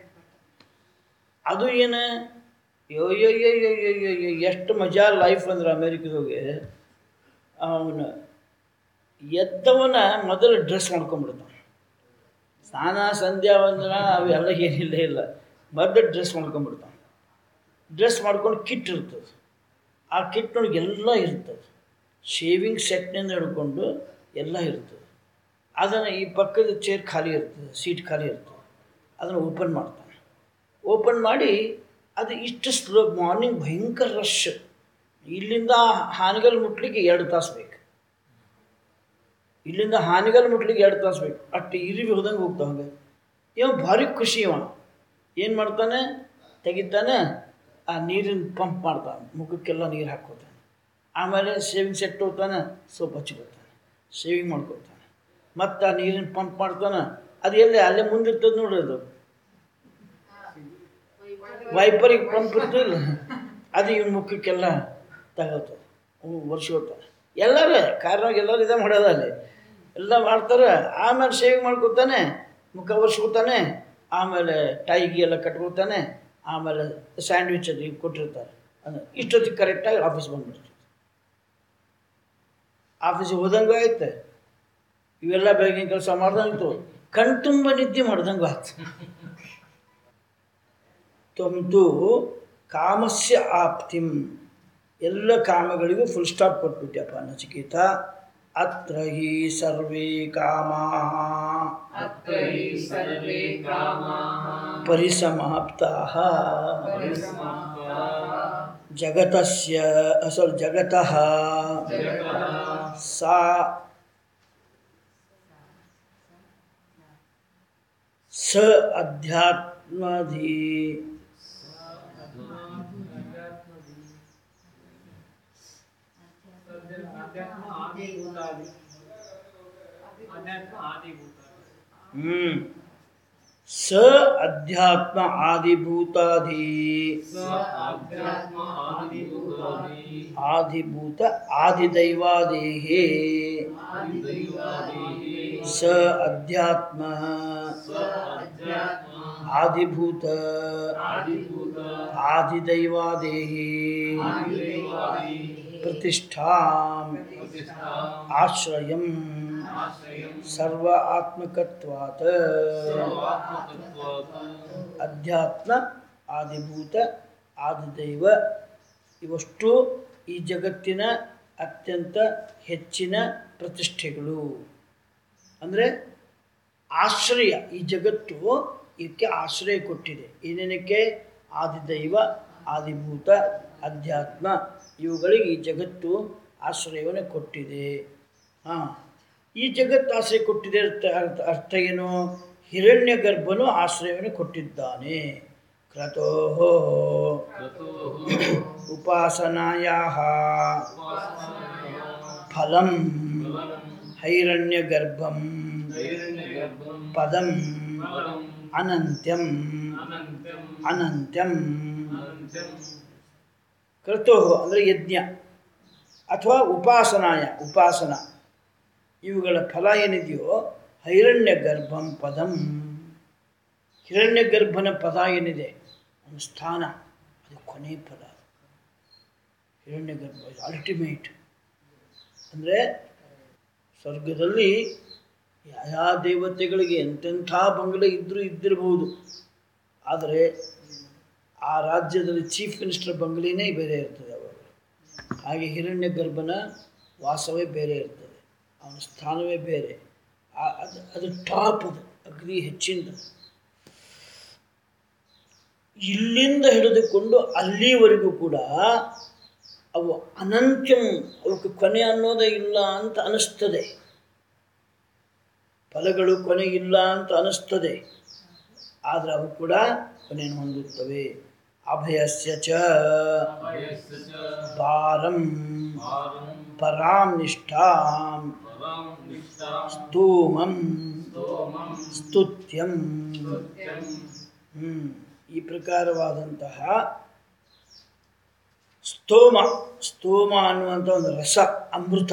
ಅದು ಏನು ಯೋ ಯೋ ಯೋ ಯೋ ಯೋ ಯೋ ಯೋ ಎಷ್ಟು ಮಜಾ ಲೈಫ್ ಅಂದ್ರೆ ಅಮೇರಿಕದೋಗೆ ಅವನು ಎದ್ದವನ ಮೊದಲು ಡ್ರೆಸ್ ಮಾಡ್ಕೊಂಡ್ಬಿಡ್ತಾನೆ ಸ್ನಾನ ಸಂಧ್ಯಾ ವಂದನ ಅವೆಲ್ಲ ಏನಿಲ್ಲ ಇಲ್ಲ ಮೊದಲು ಡ್ರೆಸ್ ಮಾಡ್ಕೊಂಡ್ಬಿಡ್ತಾನೆ ಡ್ರೆಸ್ ಮಾಡ್ಕೊಂಡು ಕಿಟ್ ಇರ್ತದೆ ಆ ಕಿಟ್ನೊಳಗೆ ಎಲ್ಲ ಇರ್ತದೆ ಶೇವಿಂಗ್ ಸೆಟ್ನಿಂದ ಹಿಡ್ಕೊಂಡು ಎಲ್ಲ ಇರ್ತದೆ ಅದನ್ನು ಈ ಪಕ್ಕದ ಚೇರ್ ಖಾಲಿ ಇರ್ತದೆ ಸೀಟ್ ಖಾಲಿ ಇರ್ತದೆ ಅದನ್ನು ಓಪನ್ ಮಾಡ್ತಾನೆ ಓಪನ್ ಮಾಡಿ ಅದು ಇಷ್ಟು ಸ್ಲೋ ಮಾರ್ನಿಂಗ್ ಭಯಂಕರ ರಶ್ ಇಲ್ಲಿಂದ ಹಾನಗಲ್ ಮುಟ್ಲಿಕ್ಕೆ ಎರಡು ತಾಸು ಬೇಕು ಇಲ್ಲಿಂದ ಹಾನಗಲ್ ಮುಟ್ಲಿಕ್ಕೆ ಎರಡು ತಾಸು ಬೇಕು ಅಷ್ಟು ಇರಿವಿ ಹೋದಂಗೆ ಹೋಗ್ತಾ ಹಂಗೆ ಇವ ಭಾರಿ ಖುಷಿ ಇವ ಏನು ಮಾಡ್ತಾನೆ ತೆಗಿತಾನೆ ಆ ನೀರಿನ ಪಂಪ್ ಮಾಡ್ತಾನೆ ಮುಖಕ್ಕೆಲ್ಲ ನೀರು ಹಾಕ್ಕೋತಾನೆ ಆಮೇಲೆ ಶೇವಿಂಗ್ ಸೆಟ್ ಹೋಗ್ತಾನೆ ಸೋಪ್ ಹಚ್ಕೋತಾನೆ ಶೇವಿಂಗ್ ಮಾಡ್ಕೋತಾನೆ ಮತ್ತು ಆ ನೀರಿನ ಪಂಪ್ ಮಾಡ್ತಾನೆ ಅದು ಎಲ್ಲಿ ಅಲ್ಲೇ ಮುಂದಿರ್ತದೆ ನೋಡ್ರಿ ಅದು ವೈಪರಿಗೆ ಪಂಪ್ ಇರ್ತದಿಲ್ಲ ಅದು ಇವನ ಮುಖಕ್ಕೆಲ್ಲ ತಗೋತದೆ ವರ್ಷೋತಾನೆ ಎಲ್ಲರೇ ಕಾರ್ನಾಗ ಎಲ್ಲರೂ ಇದೇ ಮಾಡೋದು ಅಲ್ಲಿ ಎಲ್ಲ ಮಾಡ್ತಾರೆ ಆಮೇಲೆ ಶೇವಿಂಗ್ ಮಾಡ್ಕೊತಾನೆ ಮುಖ ಒರೆಸ್ಕೊತಾನೆ ಆಮೇಲೆ ಟೈಗಿ ಎಲ್ಲ ಕಟ್ಕೊತಾನೆ ಆಮೇಲೆ ಸ್ಯಾಂಡ್ವಿಚ್ ಅದು ಹಿಂಗೆ ಕೊಟ್ಟಿರ್ತಾರೆ ಅದು ಇಷ್ಟೊತ್ತಿಗೆ ಕರೆಕ್ಟಾಗಿ ಆಫೀಸ್ ಬಂದ್ಬಿಡ್ತದೆ ಆಫೀಸಿಗೆ ಹೋದಂಗೂ ಆಯ್ತು ಇವೆಲ್ಲ ಬೆಳಗಿನ ಕೆಲಸ ಮಾಡ್ದಂಗಿತ್ತು ಕಣ್ತುಂಬ ನಿದ್ದೆ ಮಾಡ್ದಂಗೆ ಆಯ್ತು ತ್ವಂತು ಕಾಮಸ್ಯ ಆಪ್ತಿಂ ಎಲ್ಲ ಕಾಮಗಳಿಗೂ ಫುಲ್ ಸ್ಟಾಪ್ ಕೊಟ್ಬಿಟ್ಯಪ್ಪ ನಚಿಕೇತ ಅತ್ರ ಹಿ ಸರ್ವೇ ಕಾಮಾ अत्र हि सर्वे कामाः ಪರಿಸಮಾಪ್ತಾ परिसमाप्ताः ಜಗತಸ್ಯ ಅಸಲ್ ಜಗತಃ जगतः ಸಾ ಸ ಅಧ್ಯಾತ್ಮಧಿ अध्यात्म आदिभूतादि अध्यात्म आदिभूतादि ಹ್ಮ್ ಸ ಅಧ್ಯಾತ್ಮ ಆದಿಭೂತಾಧಿ स अध्यात्म आदिभूतादि ಆದಿಭೂತ ಆದಿದೈವಾದೇಹೇ आदिदैवादिः ಸ ಅಧ್ಯಾತ್ಮ स अध्यात्म ಆದಿಭೂತ आदिभूत ಆದಿದೈವಾದೇಹಿ आदिदैवादिः ಪ್ರತಿಷ್ಠಾಂ प्रतिष्ठाम् ಆಶ್ರಯಂ आश्रयं ಸರ್ವ ಆತ್ಮಕತ್ವಾತ್ सर्वात्मतत्त्वात् ಅಧ್ಯಾತ್ಮ ಆದಿಭೂತ ಆದಿದೈವ ಇವಷ್ಟು ಈ ಜಗತ್ತಿನ ಅತ್ಯಂತ ಹೆಚ್ಚಿನ ಪ್ರತಿಷ್ಠೆಗಳು ಅಂದರೆ ಆಶ್ರಯ ಈ ಜಗತ್ತು ಇದಕ್ಕೆ ಆಶ್ರಯ ಕೊಟ್ಟಿದೆ ಏನೇನಕ್ಕೆ ಆದಿದೈವ ಆದಿಭೂತ ಅಧ್ಯಾತ್ಮ ಇವುಗಳಿಗೆ ಈ ಜಗತ್ತು ಆಶ್ರಯವನ್ನು ಕೊಟ್ಟಿದೆ ಹಾಂ ಈ ಜಗತ್ತು ಆಶ್ರಯ ಕೊಟ್ಟಿದೆ ಅರ್ಥ ಅರ್ಥ ಅರ್ಥ ಏನು ಹಿರಣ್ಯ ಗರ್ಭನು ಆಶ್ರಯವನ್ನು ಕೊಟ್ಟಿದ್ದಾನೆ ಕ್ರತೋ क्रतोः ಉಪಾಸನಾಯಾ उपासनायाः ಫಲಂ फलं ಹೈರಣ್ಯ ಗರ್ಭಂ दैरण्यगर्भं ಪದಂ फलम् ಅನಂತ್ಯಂ अनन्त्यम् ಅನಂತ್ಯಂ अनन्त्यं ಕ್ರತೋ ಅಂದರೆ ಯಜ್ಞ ಅಥವಾ ಉಪಾಸನಾಯ ಉಪಾಸನ ಇವುಗಳ ಫಲ ಏನಿದೆಯೋ ಹೈರಣ್ಯ ಗರ್ಭಂ ಪದಂ ಹಿರಣ್ಯ ಗರ್ಭನ ಪದ ಏನಿದೆ ಅವನ ಸ್ಥಾನ ಅದು ಕೊನೆ ಪದ ಹಿರಣ್ಯ ಗರ್ಭ ಅಲ್ಟಿಮೇಟ್ ಅಂದರೆ ಸ್ವರ್ಗದಲ್ಲಿ ಯಾವ ದೇವತೆಗಳಿಗೆ ಎಂತೆಂಥ ಬಂಗಲೆ ಇದ್ದರೂ ಇದ್ದಿರಬಹುದು ಆದರೆ ಆ ರಾಜ್ಯದಲ್ಲಿ ಚೀಫ್ ಮಿನಿಸ್ಟರ್ ಬಂಗಲೆನೇ ಬೇರೆ ಇರ್ತದೆ ಅವಾಗ ಹಾಗೆ ಹಿರಣ್ಯ ಗರ್ಭನ ವಾಸವೇ ಬೇರೆ ಇರ್ತದೆ ಅವನ ಸ್ಥಾನವೇ ಬೇರೆ ಆ- ಅದು ಅದು ಟಾಪ್ ಅದು ಅಗ್ನಿ ಹೆಚ್ಚಿಂದ ಇಲ್ಲಿಂದ ಹಿಡಿದುಕೊಂಡು ಅಲ್ಲಿವರೆಗೂ ಕೂಡ ಅವು ಅನಂತ್ಯಂ ಅವಕ್ಕೆ ಕೊನೆ ಅನ್ನೋದೇ ಇಲ್ಲ ಅಂತ ಅನಿಸ್ತದೆ ಫಲಗಳು ಕೊನೆ ಇಲ್ಲ ಅಂತ ಅನಿಸ್ತದೆ ಆದರೆ ಅವು ಕೂಡ ಕೊನೆಯನ್ನು ಹೊಂದುತ್ತವೆ ಅಭಯಸ್ಯ ಚ अभयस्य च ಪಾರಂ भारं ಪರಾಂ ನಿಷ್ಠಾಂ परां निष्ठां ಸ್ತೂಮಂ स्तोमं ಸ್ತುತ್ಯಂ सत्यं ಹ್ಮ್. ಈ ಪ್ರಕಾರವಾದಂತಹ ಸ್ತೋಮ ಸ್ತೋಮ ಅನ್ನುವಂಥ ಒಂದು ರಸ ಅಮೃತ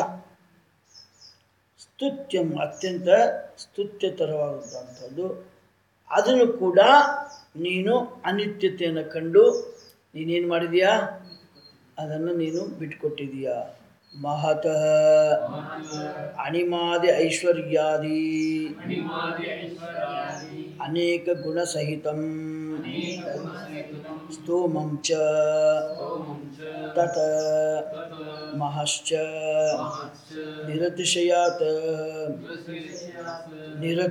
ಸ್ತುತ್ಯಂ ಅತ್ಯಂತ ಸ್ತುತ್ಯತರವಾದಂಥದ್ದು ಅದನ್ನು ಕೂಡ ನೀನು ಅನಿತ್ಯತೆಯನ್ನು ಕಂಡು ನೀನೇನು ಮಾಡಿದೀಯಾ ಅದನ್ನು ನೀನು ಬಿಟ್ಕೊಟ್ಟಿದೀಯಾ ಮಹತಃ ಅಣಿಮಾದಿ ಐಶ್ವರ್ಯಾದಿ अणिमादि ऐश्वर्यादि ಅನೇಕ ಗುಣಸಹಿತಂ अनेकगुणसहितं ಸ್ತೋಮಂ ಚ स्तोमं च ತತ तत् ಮಹಶ್ಚ महच्च ನಿರತಿಶಯಾತ್ निरतिशयात्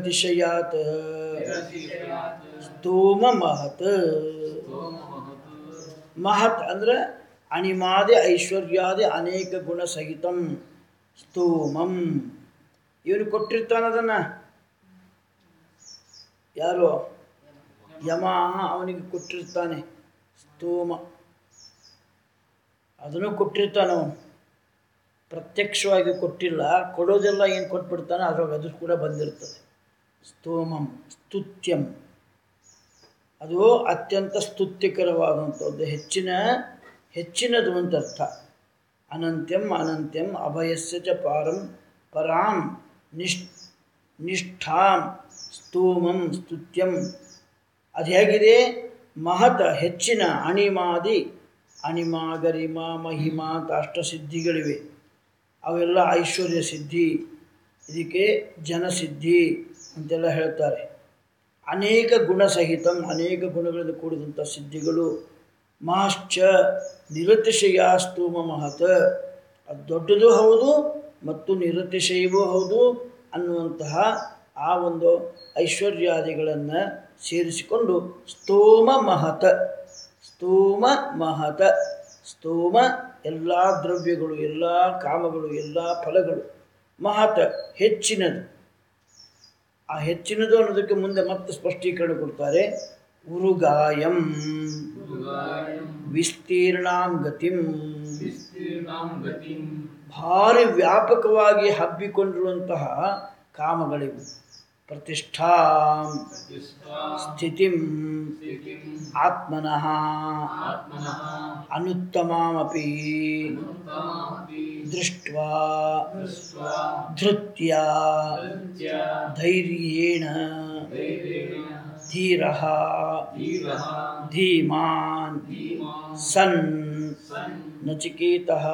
ನಿರತಿಶಯಾತ್ निरतिशयात् ಸ್ತೋಮ ಮಹತ್ स्तोममहत् ಮಹತ್ ಅಂದ್ರೆ ಅಣಿಮಾದಿ ಐಶ್ವರ್ಯಾದಿ ಅನೇಕ ಗುಣ ಸಹಿತಂ ಸ್ತೂಮಂ ಇವನು ಕೊಟ್ಟಿರ್ತಾನ ಅದನ್ನ ಯಾರು ಯಮ ಅವನಿಗೆ ಕೊಟ್ಟಿರ್ತಾನೆ ಸ್ತೋಮ ಅದನ್ನು ಕೊಟ್ಟಿರ್ತಾನೆ ಅವನು ಪ್ರತ್ಯಕ್ಷವಾಗಿ ಕೊಟ್ಟಿಲ್ಲ ಕೊಡೋದೆಲ್ಲ ಏನು ಕೊಟ್ಬಿಡ್ತಾನೆ ಅದ್ರಾಗ ಅದು ಕೂಡ ಬಂದಿರ್ತದೆ ಸ್ತೋಮಂ ಸ್ತುತ್ಯಂ ಅದು ಅತ್ಯಂತ ಸ್ತುತ್ಯಕರವಾದಂಥದ್ದು ಹೆಚ್ಚಿನ ಹೆಚ್ಚಿನದು ಅಂತ ಅರ್ಥ ಅನಂತ್ಯಂ ಅನಂತ್ಯಂ ಅಭಯಸ್ಯ ಚ ಪಾರಂ ಪರಾಂ ನಿಷ್ ನಿಷ್ಠಾಂ ಸ್ತೂಮಂ ಸ್ತುತ್ಯಂ ಅದು ಹೇಗಿದೆ ಮಹತ ಹೆಚ್ಚಿನ ಅಣಿಮಾದಿ ಅಣಿಮ ಗರಿಮ ಮಹಿಮ ಅಂತ ಅಷ್ಟಸಿದ್ಧಿಗಳಿವೆ ಅವೆಲ್ಲ ಐಶ್ವರ್ಯ ಸಿದ್ಧಿ ಇದಕ್ಕೆ ಜನಸಿದ್ಧಿ ಅಂತೆಲ್ಲ ಹೇಳ್ತಾರೆ ಅನೇಕ ಗುಣ ಸಹಿತಂ ಅನೇಕ ಗುಣಗಳಿಂದ ಕೂಡಿದಂಥ ಸಿದ್ಧಿಗಳು ಮಾಶ್ಚ ನಿರತಿಶಯ ಸ್ತೂಮ ಮಹತ್ ಅದು ದೊಡ್ಡದು ಹೌದು ಮತ್ತು ನಿರತಿಶಯವೂ ಹೌದು ಅನ್ನುವಂತಹ ಆ ಒಂದು ಐಶ್ವರ್ಯಾದಿಗಳನ್ನು ಸೇರಿಸಿಕೊಂಡು ಸ್ತೋಮ ಮಹತ ಸ್ತೋಮ ಮಹತ ಸ್ತೋಮ ಎಲ್ಲ ದ್ರವ್ಯಗಳು ಎಲ್ಲ ಕಾಮಗಳು ಎಲ್ಲ ಫಲಗಳು ಮಹತ ಹೆಚ್ಚಿನದು ಆ ಹೆಚ್ಚಿನದು ಅನ್ನೋದಕ್ಕೆ ಮುಂದೆ ಮತ್ತೆ ಸ್ಪಷ್ಟೀಕರಣ ಕೊಡ್ತಾರೆ ಉರುಗಾಯಂ ಉರುಗಾಯಂ ವಿಸ್ತೀರ್ಣಾಂ ಗತಿಂ ವಿಸ್ತೀರ್ಣಾಂ ಗತಿಂ ಭಾರಿ ವ್ಯಾಪಕವಾಗಿ ಹಬ್ಬಿಕೊಂಡಿರುವಂತಹ ಕಾಮಗಳಿವು ಪ್ರತಿಷ್ಠಾಂ ಪ್ರತಿಷ್ಠಾ ಸ್ಥಿತಿಂ ಸ್ಥಿತಿಂ ಆತ್ಮನಃ ಆತ್ಮನಃ ಅನುತ್ತಮಾಮಪಿ ಅನುತ್ತಮಾಪಿ ದೃಷ್ಟ್ವಾ ದೃಷ್ಟ್ವಾ ಧೃತ್ಯ ಧೃತ್ಯ ಧೈರ್ಯೇಣ ಧೈರ್ಯೇಣ ಧೀರಃ ಧೀರಃ ಧೀಮಾನ್ ಧೀಮಾನ್ ಸನ್ ಸನ್ ನಚಿಕೇತಃ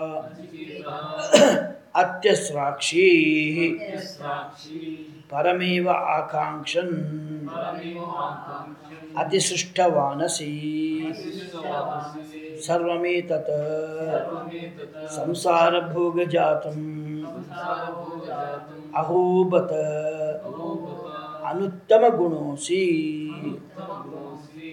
ನಚಿಕೇತಃ ಅತ್ಯಸ್ರಾಕ್ಷಿ ಸಾಕ್ಷಿ ಪರಮೇವ ಆಕಾಂಕ್ಷನ್ ಪರಮೇವ ಆಕಾಂಕ್ಷಂ ಅತಿಸೃಷ್ಟವಾನಸಿ ಅತಿಶಯವಾಸಿ ಸರ್ವಮೇತತ್ ಸರ್ವಮೇತತ ಸಂಸಾರಭೋಗಜಾತಂ ಸಂಸಾರಭೋಗಜಾತಂ ಅಹೋಬತ ಅಹೋಬತ ಅನುತ್ತಮ ಗುಣೋಸಿ ಉತ್ತಮಗುಣೋಸಿ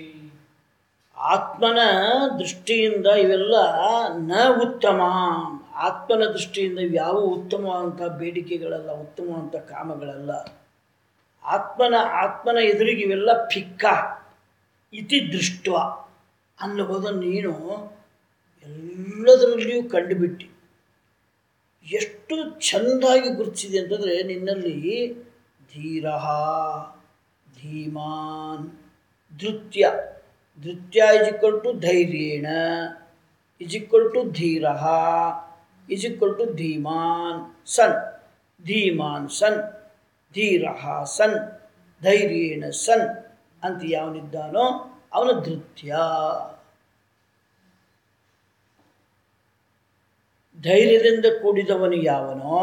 ಆತ್ಮನ ದೃಷ್ಟಿಯಿಂದ ಇವೆಲ್ಲ ನ ಉತ್ತಮ ಆತ್ಮನ ದೃಷ್ಟಿಯಿಂದ ಯಾವ ಉತ್ತಮವಾದಂಥ ಬೇಡಿಕೆಗಳಲ್ಲ ಉತ್ತಮವಾದಂಥ ಕಾಮಗಳಲ್ಲ ಆತ್ಮನ ಆತ್ಮನ ಎದುರಿಗೆ ಇವೆಲ್ಲ ಫಿಕ್ಕ ಇತಿ ದೃಷ್ಟ ಅನ್ನುವುದನ್ನು ನೀನು ಎಲ್ಲದರಲ್ಲಿಯೂ ಕಂಡುಬಿಟ್ಟು ಎಷ್ಟು ಚೆಂದಾಗಿ ಗುರುತಿಸಿದೆ ಅಂತಂದರೆ ನಿನ್ನಲ್ಲಿ ಧೀರ ಧೀಮಾನ್ ಧೃತ್ಯ ಧೃತ್ಯ ಇಸ್ ಈಕ್ವಲ್ ಟು ಧೈರ್ಯೇಣ ಇಸ್ ಈಕ್ವಲ್ ಟು ಧೀರ ಇಸ್ ಈಕ್ವಲ್ ಟು ಧೀಮಾನ್ ಸನ್ ಧೀಮಾನ್ ಸನ್ ಧೀರ ಸನ್ ಧೈರ್ಯೇಣ ಸನ್ ಅಂತ ಯಾವನಿದ್ದಾನೋ ಅವನ ಧೃತ್ಯ ಧೈರ್ಯದಿಂದ ಕೂಡಿದವನು ಯಾವನೋ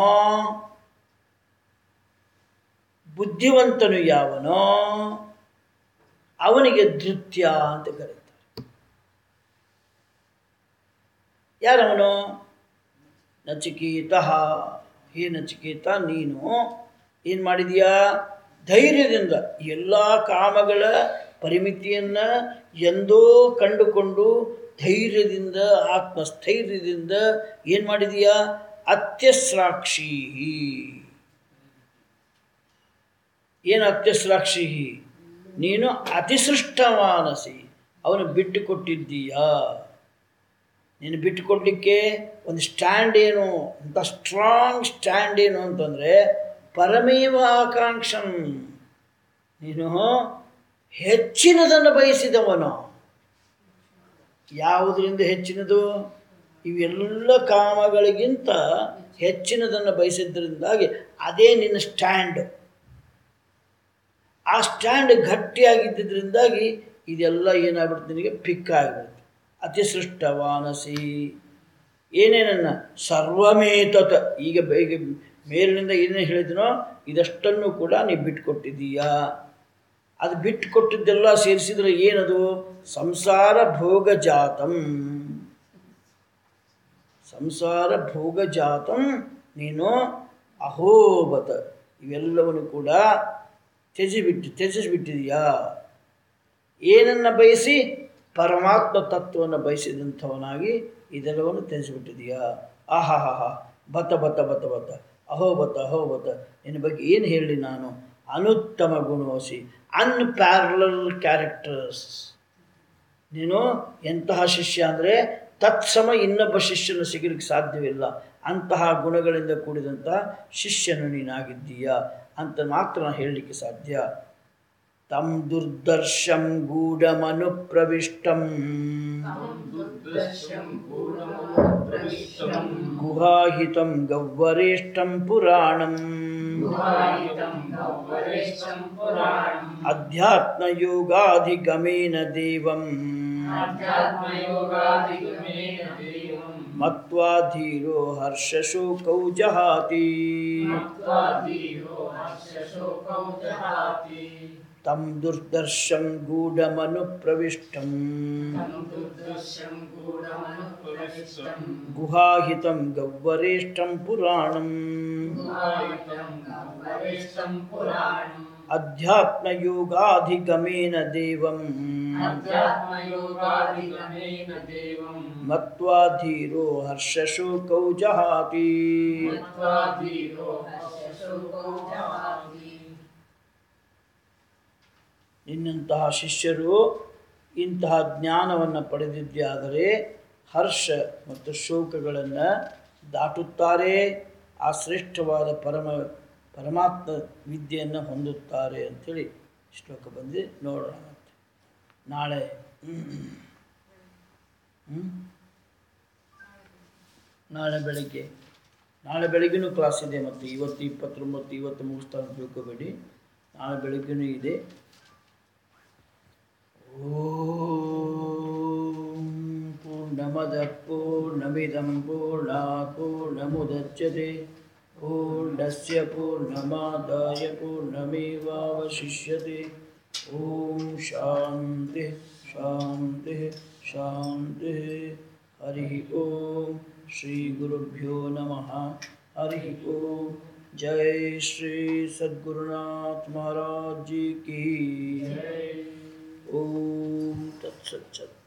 ಬುದ್ಧಿವಂತನು ಯಾವನೋ ಅವನಿಗೆ ಧೃತ್ಯ ಅಂತ ಕರೀತಾರೆ ಯಾರವನು ನಚಿಕೇತ ಹೇ ನಚಿಕೇತ ನೀನು ಏನು ಮಾಡಿದೀಯಾ ಧೈರ್ಯದಿಂದ ಎಲ್ಲ ಕಾಮಗಳ ಪರಿಮಿತಿಯನ್ನು ಎಂದೋ ಕಂಡುಕೊಂಡು ಧೈರ್ಯದಿಂದ ಆತ್ಮಸ್ಥೈರ್ಯದಿಂದ ಏನು ಮಾಡಿದೀಯಾ ಅತ್ಯಸ್ರಾಕ್ಷಿ ಏನು ಅತ್ಯಸ್ರಾಕ್ಷಿ ನೀನು ಅತಿಸೃಷ್ಟಮಾನಸಿ ಅವನು ಬಿಟ್ಟು ಕೊಟ್ಟಿದ್ದೀಯಾ ನೀನು ಬಿಟ್ಟು ಕೊಡಲಿಕ್ಕೆ ಒಂದು ಸ್ಟ್ಯಾಂಡ್ ಏನು ಅಂತ ಸ್ಟ್ರಾಂಗ್ ಸ್ಟ್ಯಾಂಡ್ ಏನು ಅಂತಂದರೆ ಪರಮೇವ ಆಕಾಂಕ್ಷನ್ ನೀನು ಹೆಚ್ಚಿನದನ್ನು ಬಯಸಿದವನು ಯಾವುದರಿಂದ ಹೆಚ್ಚಿನದು ಇವೆಲ್ಲ ಕಾಮಗಳಿಗಿಂತ ಹೆಚ್ಚಿನದನ್ನು ಬಯಸಿದ್ದರಿಂದಾಗಿ ಅದೇ ನಿನ್ನ ಸ್ಟ್ಯಾಂಡ್ ಆ ಸ್ಟ್ಯಾಂಡ್ ಗಟ್ಟಿಯಾಗಿದ್ದರಿಂದಾಗಿ ಇದೆಲ್ಲ ಏನಾಗ್ಬಿಡುತ್ತೆ ನಿನಗೆ ಪಿಕ್ ಆಗಿಬಿಡುತ್ತೆ ಅತಿಸೃಷ್ಟವಾನಸಿ ಏನೇನನ್ನ ಸರ್ವಮೇತತ ಈಗ ಬ- ಈಗ ಮೇಲಿನಿಂದ ಏನೇನು ಹೇಳಿದನೋ ಇದಷ್ಟನ್ನು ಕೂಡ ನೀವು ಬಿಟ್ಟುಕೊಟ್ಟಿದ್ದೀಯಾ ಅದು ಬಿಟ್ಟು ಕೊಟ್ಟಿದ್ದೆಲ್ಲ ಸೇರಿಸಿದ್ರೆ ಏನದು ಸಂಸಾರ ಭೋಗ ಜಾತಂ ಸಂಸಾರ ಭೋಗ ಜಾತಂ ನೀನು ಅಹೋಬತ ಇವೆಲ್ಲವನ್ನು ಕೂಡ ತ್ಯಜಿಬಿಟ್ಟು ತ್ಯಜಿಸಿಬಿಟ್ಟಿದೀಯಾ ಏನನ್ನು ಬಯಸಿ ಪರಮಾತ್ಮ ತತ್ವವನ್ನು ಬಯಸಿದಂಥವನಾಗಿ ಇದೆಲ್ಲವನ್ನು ತಿಳಿಸಿಬಿಟ್ಟಿದೀಯಾ ಆಹಾ ಹಾ ಹಾ ಬತ ಬತ ಬತ ಬತ ಅಹೋ ಬತ ಅಹೋ ಬತ ನಿನ್ನ ಬಗ್ಗೆ ಏನು ಹೇಳಿ ನಾನು ಅನುತ್ತಮ ಗುಣವಸಿ ಅನ್ಪ್ಯಾರಲಲ್ ಕ್ಯಾರೆಕ್ಟರ್ಸ್ ನೀನು ಎಂತಹ ಶಿಷ್ಯ ಅಂದರೆ ತತ್ಸಮ ಇನ್ನೊಬ್ಬ ಶಿಷ್ಯನು ಸಿಗಲಿಕ್ಕೆ ಸಾಧ್ಯವಿಲ್ಲ ಅಂತಹ ಗುಣಗಳಿಂದ ಕೂಡಿದಂತಹ ಶಿಷ್ಯನು ನೀನಾಗಿದ್ದೀಯಾ ಅಂತ ಮಾತ್ರ ನಾನು ಹೇಳಲಿಕ್ಕೆ ಸಾಧ್ಯ ತಂ ದುರ್ದರ್ಶಂ ಗೂಢಮನುಪ್ರವಿಷ್ಟಂ दुर्दर्शं गूढमनुप्रविष्टं ಗುಹಾಹಿತಂ ಗವ್ವರೇಷ್ಟಂ ಪುರಾಣಂ गुहाहितं गह्वरेशं पुराणम् ಅಧ್ಯಾತ್ಮಯೋಗಾಧಿಗಮೇನ ದೇವಂ अध्यात्मयोगादिगमेन देवं ಮತ್ವಾ ಧೀರೋ ಹರ್ಷಶೋಕೌ ಜಹಾತಿ मत्वा धीरो हर्षशोकौ जहाति ತಂ ದುರ್ದರ್ಶಂ ಗೂಢಮನುಪ್ರವಿಷ್ಟಂ तं दुर्दर्शं गूढमनुप्रविष्टं ಗುಹಾಹಿತಂ ಗವ್ವರೇಷ್ಟಂ ಪುರಾಣಂ गुहाहितं गह्वरेशं पुराणम् ಅಧ್ಯಾತ್ಮಯೋಗಾಧಿಗಮೇನ ದೇವಂ अध्यात्मयोगादिगमेन देवं ಮತ್ವಾ ಧೀರೋ ಹರ್ಷಶೋಕೌ ಜಹಾತಿ मत्वा धीरो हर्षशोकौ जहाति ನಿನ್ನಂತಹ ಶಿಷ್ಯರು ಇಂತಹ ಜ್ಞಾನವನ್ನು ಪಡೆದಿದ್ದೇ ಆದರೆ ಹರ್ಷ ಮತ್ತು ಶೋಕಗಳನ್ನು ದಾಟುತ್ತಾರೆ ಆ ಶ್ರೇಷ್ಠವಾದ ಪರಮ ಪರಮಾತ್ಮ ವಿದ್ಯೆಯನ್ನು ಹೊಂದುತ್ತಾರೆ ಅಂಥೇಳಿ ಶ್ಲೋಕ ಬಂದು ನೋಡೋಣ ಮತ್ತೆ ನಾಳೆ ಹ್ಮ್? ನಾಳೆ ಬೆಳಗ್ಗೆ ನಾಳೆ ಬೆಳಗ್ಗೆನೂ ಕ್ಲಾಸ್ ಇದೆ ಮತ್ತು ಇವತ್ತು ಇಪ್ಪತ್ತೊಂಬತ್ತು ಇವತ್ತು ಮುಗಿಸ್ತಾ ಅಂತ ತಿಳ್ಕೊಬೇಡಿ ನಾಳೆ ಬೆಳಗ್ಗೆನೂ ಇದೆ ಓಂ ಪೂರ್ಣಮದ ಪೂರ್ಣಮಿದಂ ಪೂರ್ಣಾತ್ ಪೂರ್ಣಮುದಚ್ಯತೆ ಪೂರ್ಣಸ್ಯ ಪೂರ್ಣಮಾದಾಯ ಪೂರ್ಣಮೇವಾವಶಿಷ್ಯತೆ ಓಂ ಶಾಂತಿ ಶಾಂತಿ ಶಾಂತಿ ಹರಿ ಓಂ ಶ್ರೀ ಗುರುಭ್ಯೋ ನಮಃ ಹರಿ ಓಂ ಜೈ ಶ್ರೀ ಸದ್ಗುರುನಾಥ ಮಹಾರಾಜ್ ಜಿ ಕಿ ಓಂ ತತ್ಸತ್